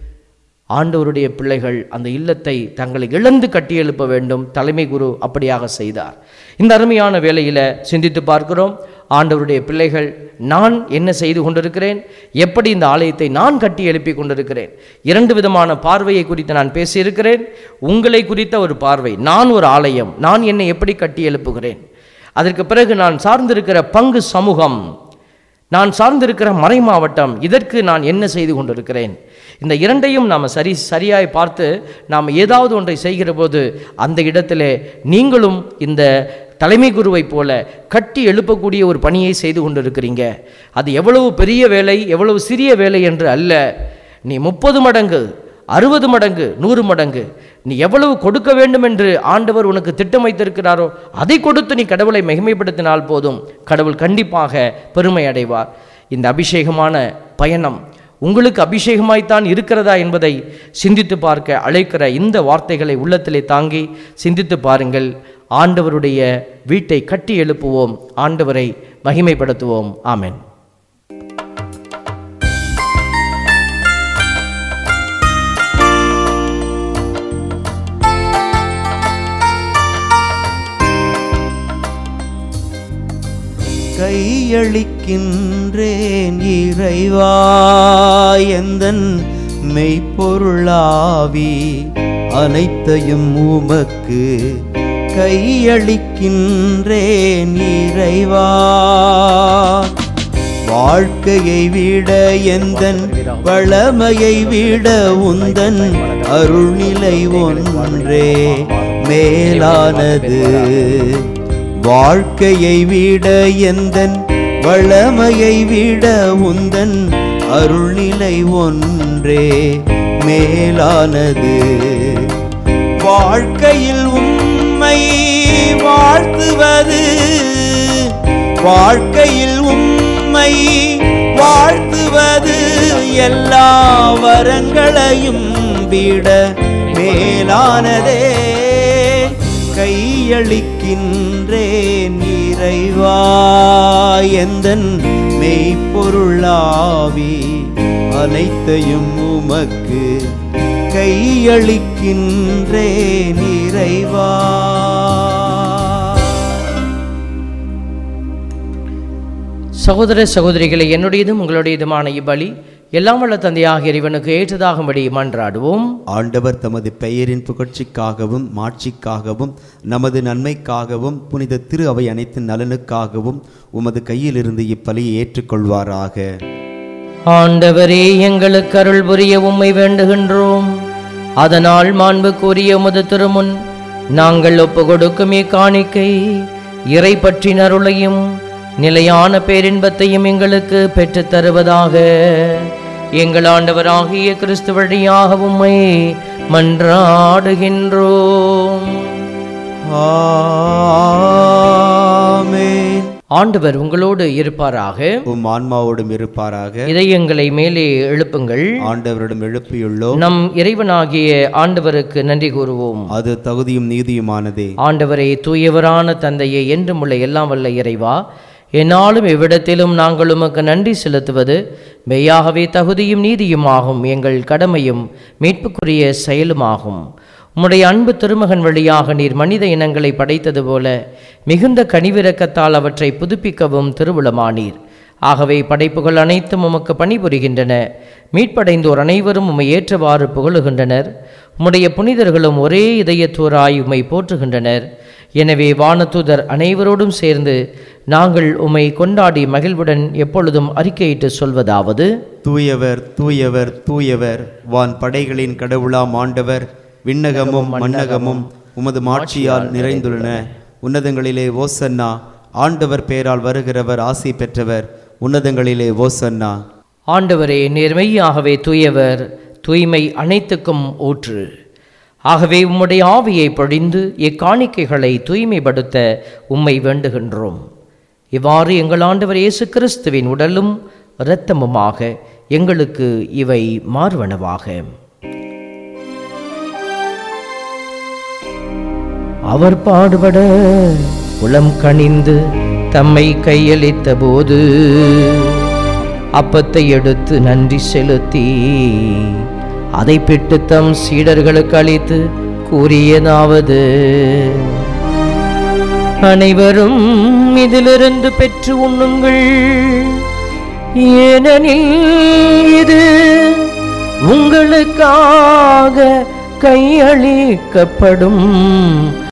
ஆண்டவருடைய பிள்ளைகள் அந்த இல்லத்தை தங்களை இழந்து கட்டியெழுப்ப வேண்டும் தலைமை குரு அப்படியாக செய்தார் இந்த அருமையான வேளையில் சிந்தித்து பார்க்கிறோம் ஆண்டவருடைய பிள்ளைகள் நான் என்ன செய்து கொண்டிருக்கிறேன் எப்படி இந்த ஆலயத்தை நான் கட்டி எழுப்பி கொண்டிருக்கிறேன் இரண்டு விதமான பார்வையை குறித்து நான் பேசியிருக்கிறேன் உங்களை குறித்த ஒரு பார்வை நான் ஒரு ஆலயம் நான் என்னை எப்படி கட்டி எழுப்புகிறேன் அதற்கு பிறகு நான் சார்ந்திருக்கிற பங்கு சமூகம் நான் சார்ந்திருக்கிற மறை மாவட்டம் இதற்கு நான் என்ன செய்து கொண்டிருக்கிறேன் இந்த இரண்டையும் நாம் சரி சரியாய் பார்த்து நாம் ஏதாவது ஒன்றை செய்கிற போது அந்த இடத்திலே நீங்களும் இந்த தலைமை குருவைப் போல கட்டி எழுப்பக்கூடிய ஒரு பணியை செய்து கொண்டிருக்கிறீங்க அது எவ்வளவு பெரிய வேலை எவ்வளவு சிறிய வேலை என்று அல்ல நீ முப்பது மடங்கு அறுபது மடங்கு நூறு மடங்கு நீ எவ்வளவு கொடுக்க வேண்டும் என்று ஆண்டவர் உனக்கு திட்டம் வைத்திருக்கிறாரோ அதை கொடுத்து நீ கடவுளை மகிமைப்படுத்தினால் போதும் கடவுள் கண்டிப்பாக பெருமை அடைவார் இந்த அபிஷேகமான பயணம் உங்களுக்கு அபிஷேகமாய்த்தான் இருக்கிறதா என்பதை சிந்தித்து பார்க்க அழைக்கிற இந்த வார்த்தைகளை உள்ளத்திலே தாங்கி சிந்தித்து பாருங்கள் ஆண்டவருடைய வீட்டை கட்டி எழுப்புவோம் ஆண்டவரை மகிமைப்படுத்துவோம் ஆமென் கையளிக்கின்றேன் இறைவா எந்தன் மெய்ப்பொருளாவி அனைத்தையும் உமக்கு கையளிக்கின்றேன் இறைவா வாழ்க்கையை விட எந்தன் வளமையை விட உந்தன் அருள்நிலை ஒன்றே மேலானது வாழ்க்கையை விட எந்தன் வளமையை விட உந்தன் அருள்நிலை ஒன்றே மேலானது வாழ்க்கையில் உம்மை வாழ்த்துவது வாழ்க்கையில் உம்மை வாழ்த்துவது எல்லா வரங்களையும் விட மேலானதே கையளிக்கின்றேன் இறைவா எந்தன் மெய்ப்பொருளாவி அனைத்தையும் உமக்கு கையளிக்கின்றேன் இறைவா சகோதர சகோதரிகளை என்னுடையதும் உங்களுடையதுமான இப்பலி எல்லாம் வல்ல தந்தையாக இறைவனுக்கு ஏற்றதாகும்படி மன்றாடுவோம் ஆண்டவர் தமது பெயரின் புகழ்ச்சிக்காகவும் மாட்சிக்காகவும் நமது நன்மைக்காகவும் புனித திரு அவை அனைத்தின் நலனுக்காகவும் உமது கையிலிருந்து இப்பலியை ஏற்றுக்கொள்வாராக ஆண்டவரே எங்களுக்கு அருள் புரிய உம்மை வேண்டுகின்றோம் அதனால் மாண்பு கூறிய உமது திருமுன் நாங்கள் ஒப்பு கொடுக்குமே காணிக்கை இறை பற்றின் அருளையும் நிலையான பேரின்பத்தையும் எங்களுக்கு பெற்றுத் தருவதாக எங்கள் ஆண்டவராகிய கிறிஸ்து வழியாக உம்மை மன்றாடுகின்றோம் ஆமென் ஆண்டவர் உங்களோடு இருப்பாராக உம் ஆன்மாவோடும் இருப்பாராக இதயங்களை மேலே எழுப்புங்கள் ஆண்டவரிடம் எழுப்பியுள்ளோம் நம் இறைவனாகிய ஆண்டவருக்கு நன்றி கூறுவோம் அது தகுதியும் நீதியுமானதே ஆண்டவரே தூயவரான தந்தையே என்றும் உள்ள எல்லாம் வல்ல இறைவா என்னாலும் எவ்விடத்திலும் நாங்கள் உமக்கு நன்றி செலுத்துவது மெய்யாகவே தகுதியும் நீதியுமாகும் எங்கள் கடமையும் மீட்புக்குரிய செயலுமாகும் உம்முடைய அன்பு திருமகன் வழியாக நீர் மனித இனங்களை படைத்தது போல மிகுந்த கனிவிரக்கத்தால் அவற்றை புதுப்பிக்கவும் திருவுளமானீர் ஆகவே படைப்புகள் அனைத்தும் உமக்கு பணிபுரிகின்றன மீட்படைந்தோர் அனைவரும் உம்மை ஏற்றவாறு புகழுகின்றனர் உம்முடைய புனிதர்களும் ஒரே இதயத்தோராய் உம்மை போற்றுகின்றனர் எனவே வானதூதர் அனைவரோடும் சேர்ந்து நாங்கள் உம்மை கொண்டாடி மகிழ்வுடன் எப்பொழுதும் அறிக்கையிட்டு சொல்வதாவது தூயவர் தூயவர் தூயவர் வான் படைகளின் கடவுளாம் ஆண்டவர் விண்ணகமும் மண்ணகமும் உமது மாட்சியால் நிறைந்துள்ளன உன்னதங்களிலே ஓசன்னா ஆண்டவர் பெயரால் வருகிறவர் ஆசி பெற்றவர் உன்னதங்களிலே ஓசன்னா ஆண்டவரே நேர்மையாகவே தூயவர் தூய்மை அனைத்துக்கும் ஊற்று ஆகவே உம்முடைய ஆவியை பொழிந்து இக்காணிக்கைகளை தூய்மைப்படுத்த உம்மை வேண்டுகின்றோம் இவ்வாறு எங்கள் ஆண்டவர் இயேசு கிறிஸ்துவின் உடலும் இரத்தமுமாக எங்களுக்கு இவை மார்வனவாக அவர் பாடுபட உளம் கனிந்து தம்மை கையளித்த போது அப்பத்தை எடுத்து நன்றி செலுத்தி அதை பிட்டு தம் சீடர்களுக்கு அளித்து கூறியதாவது அனைவரும் இதிலிருந்து பெற்று உண்ணுங்கள் ஏனெனில் இது உங்களுக்காக கையளிக்கப்படும்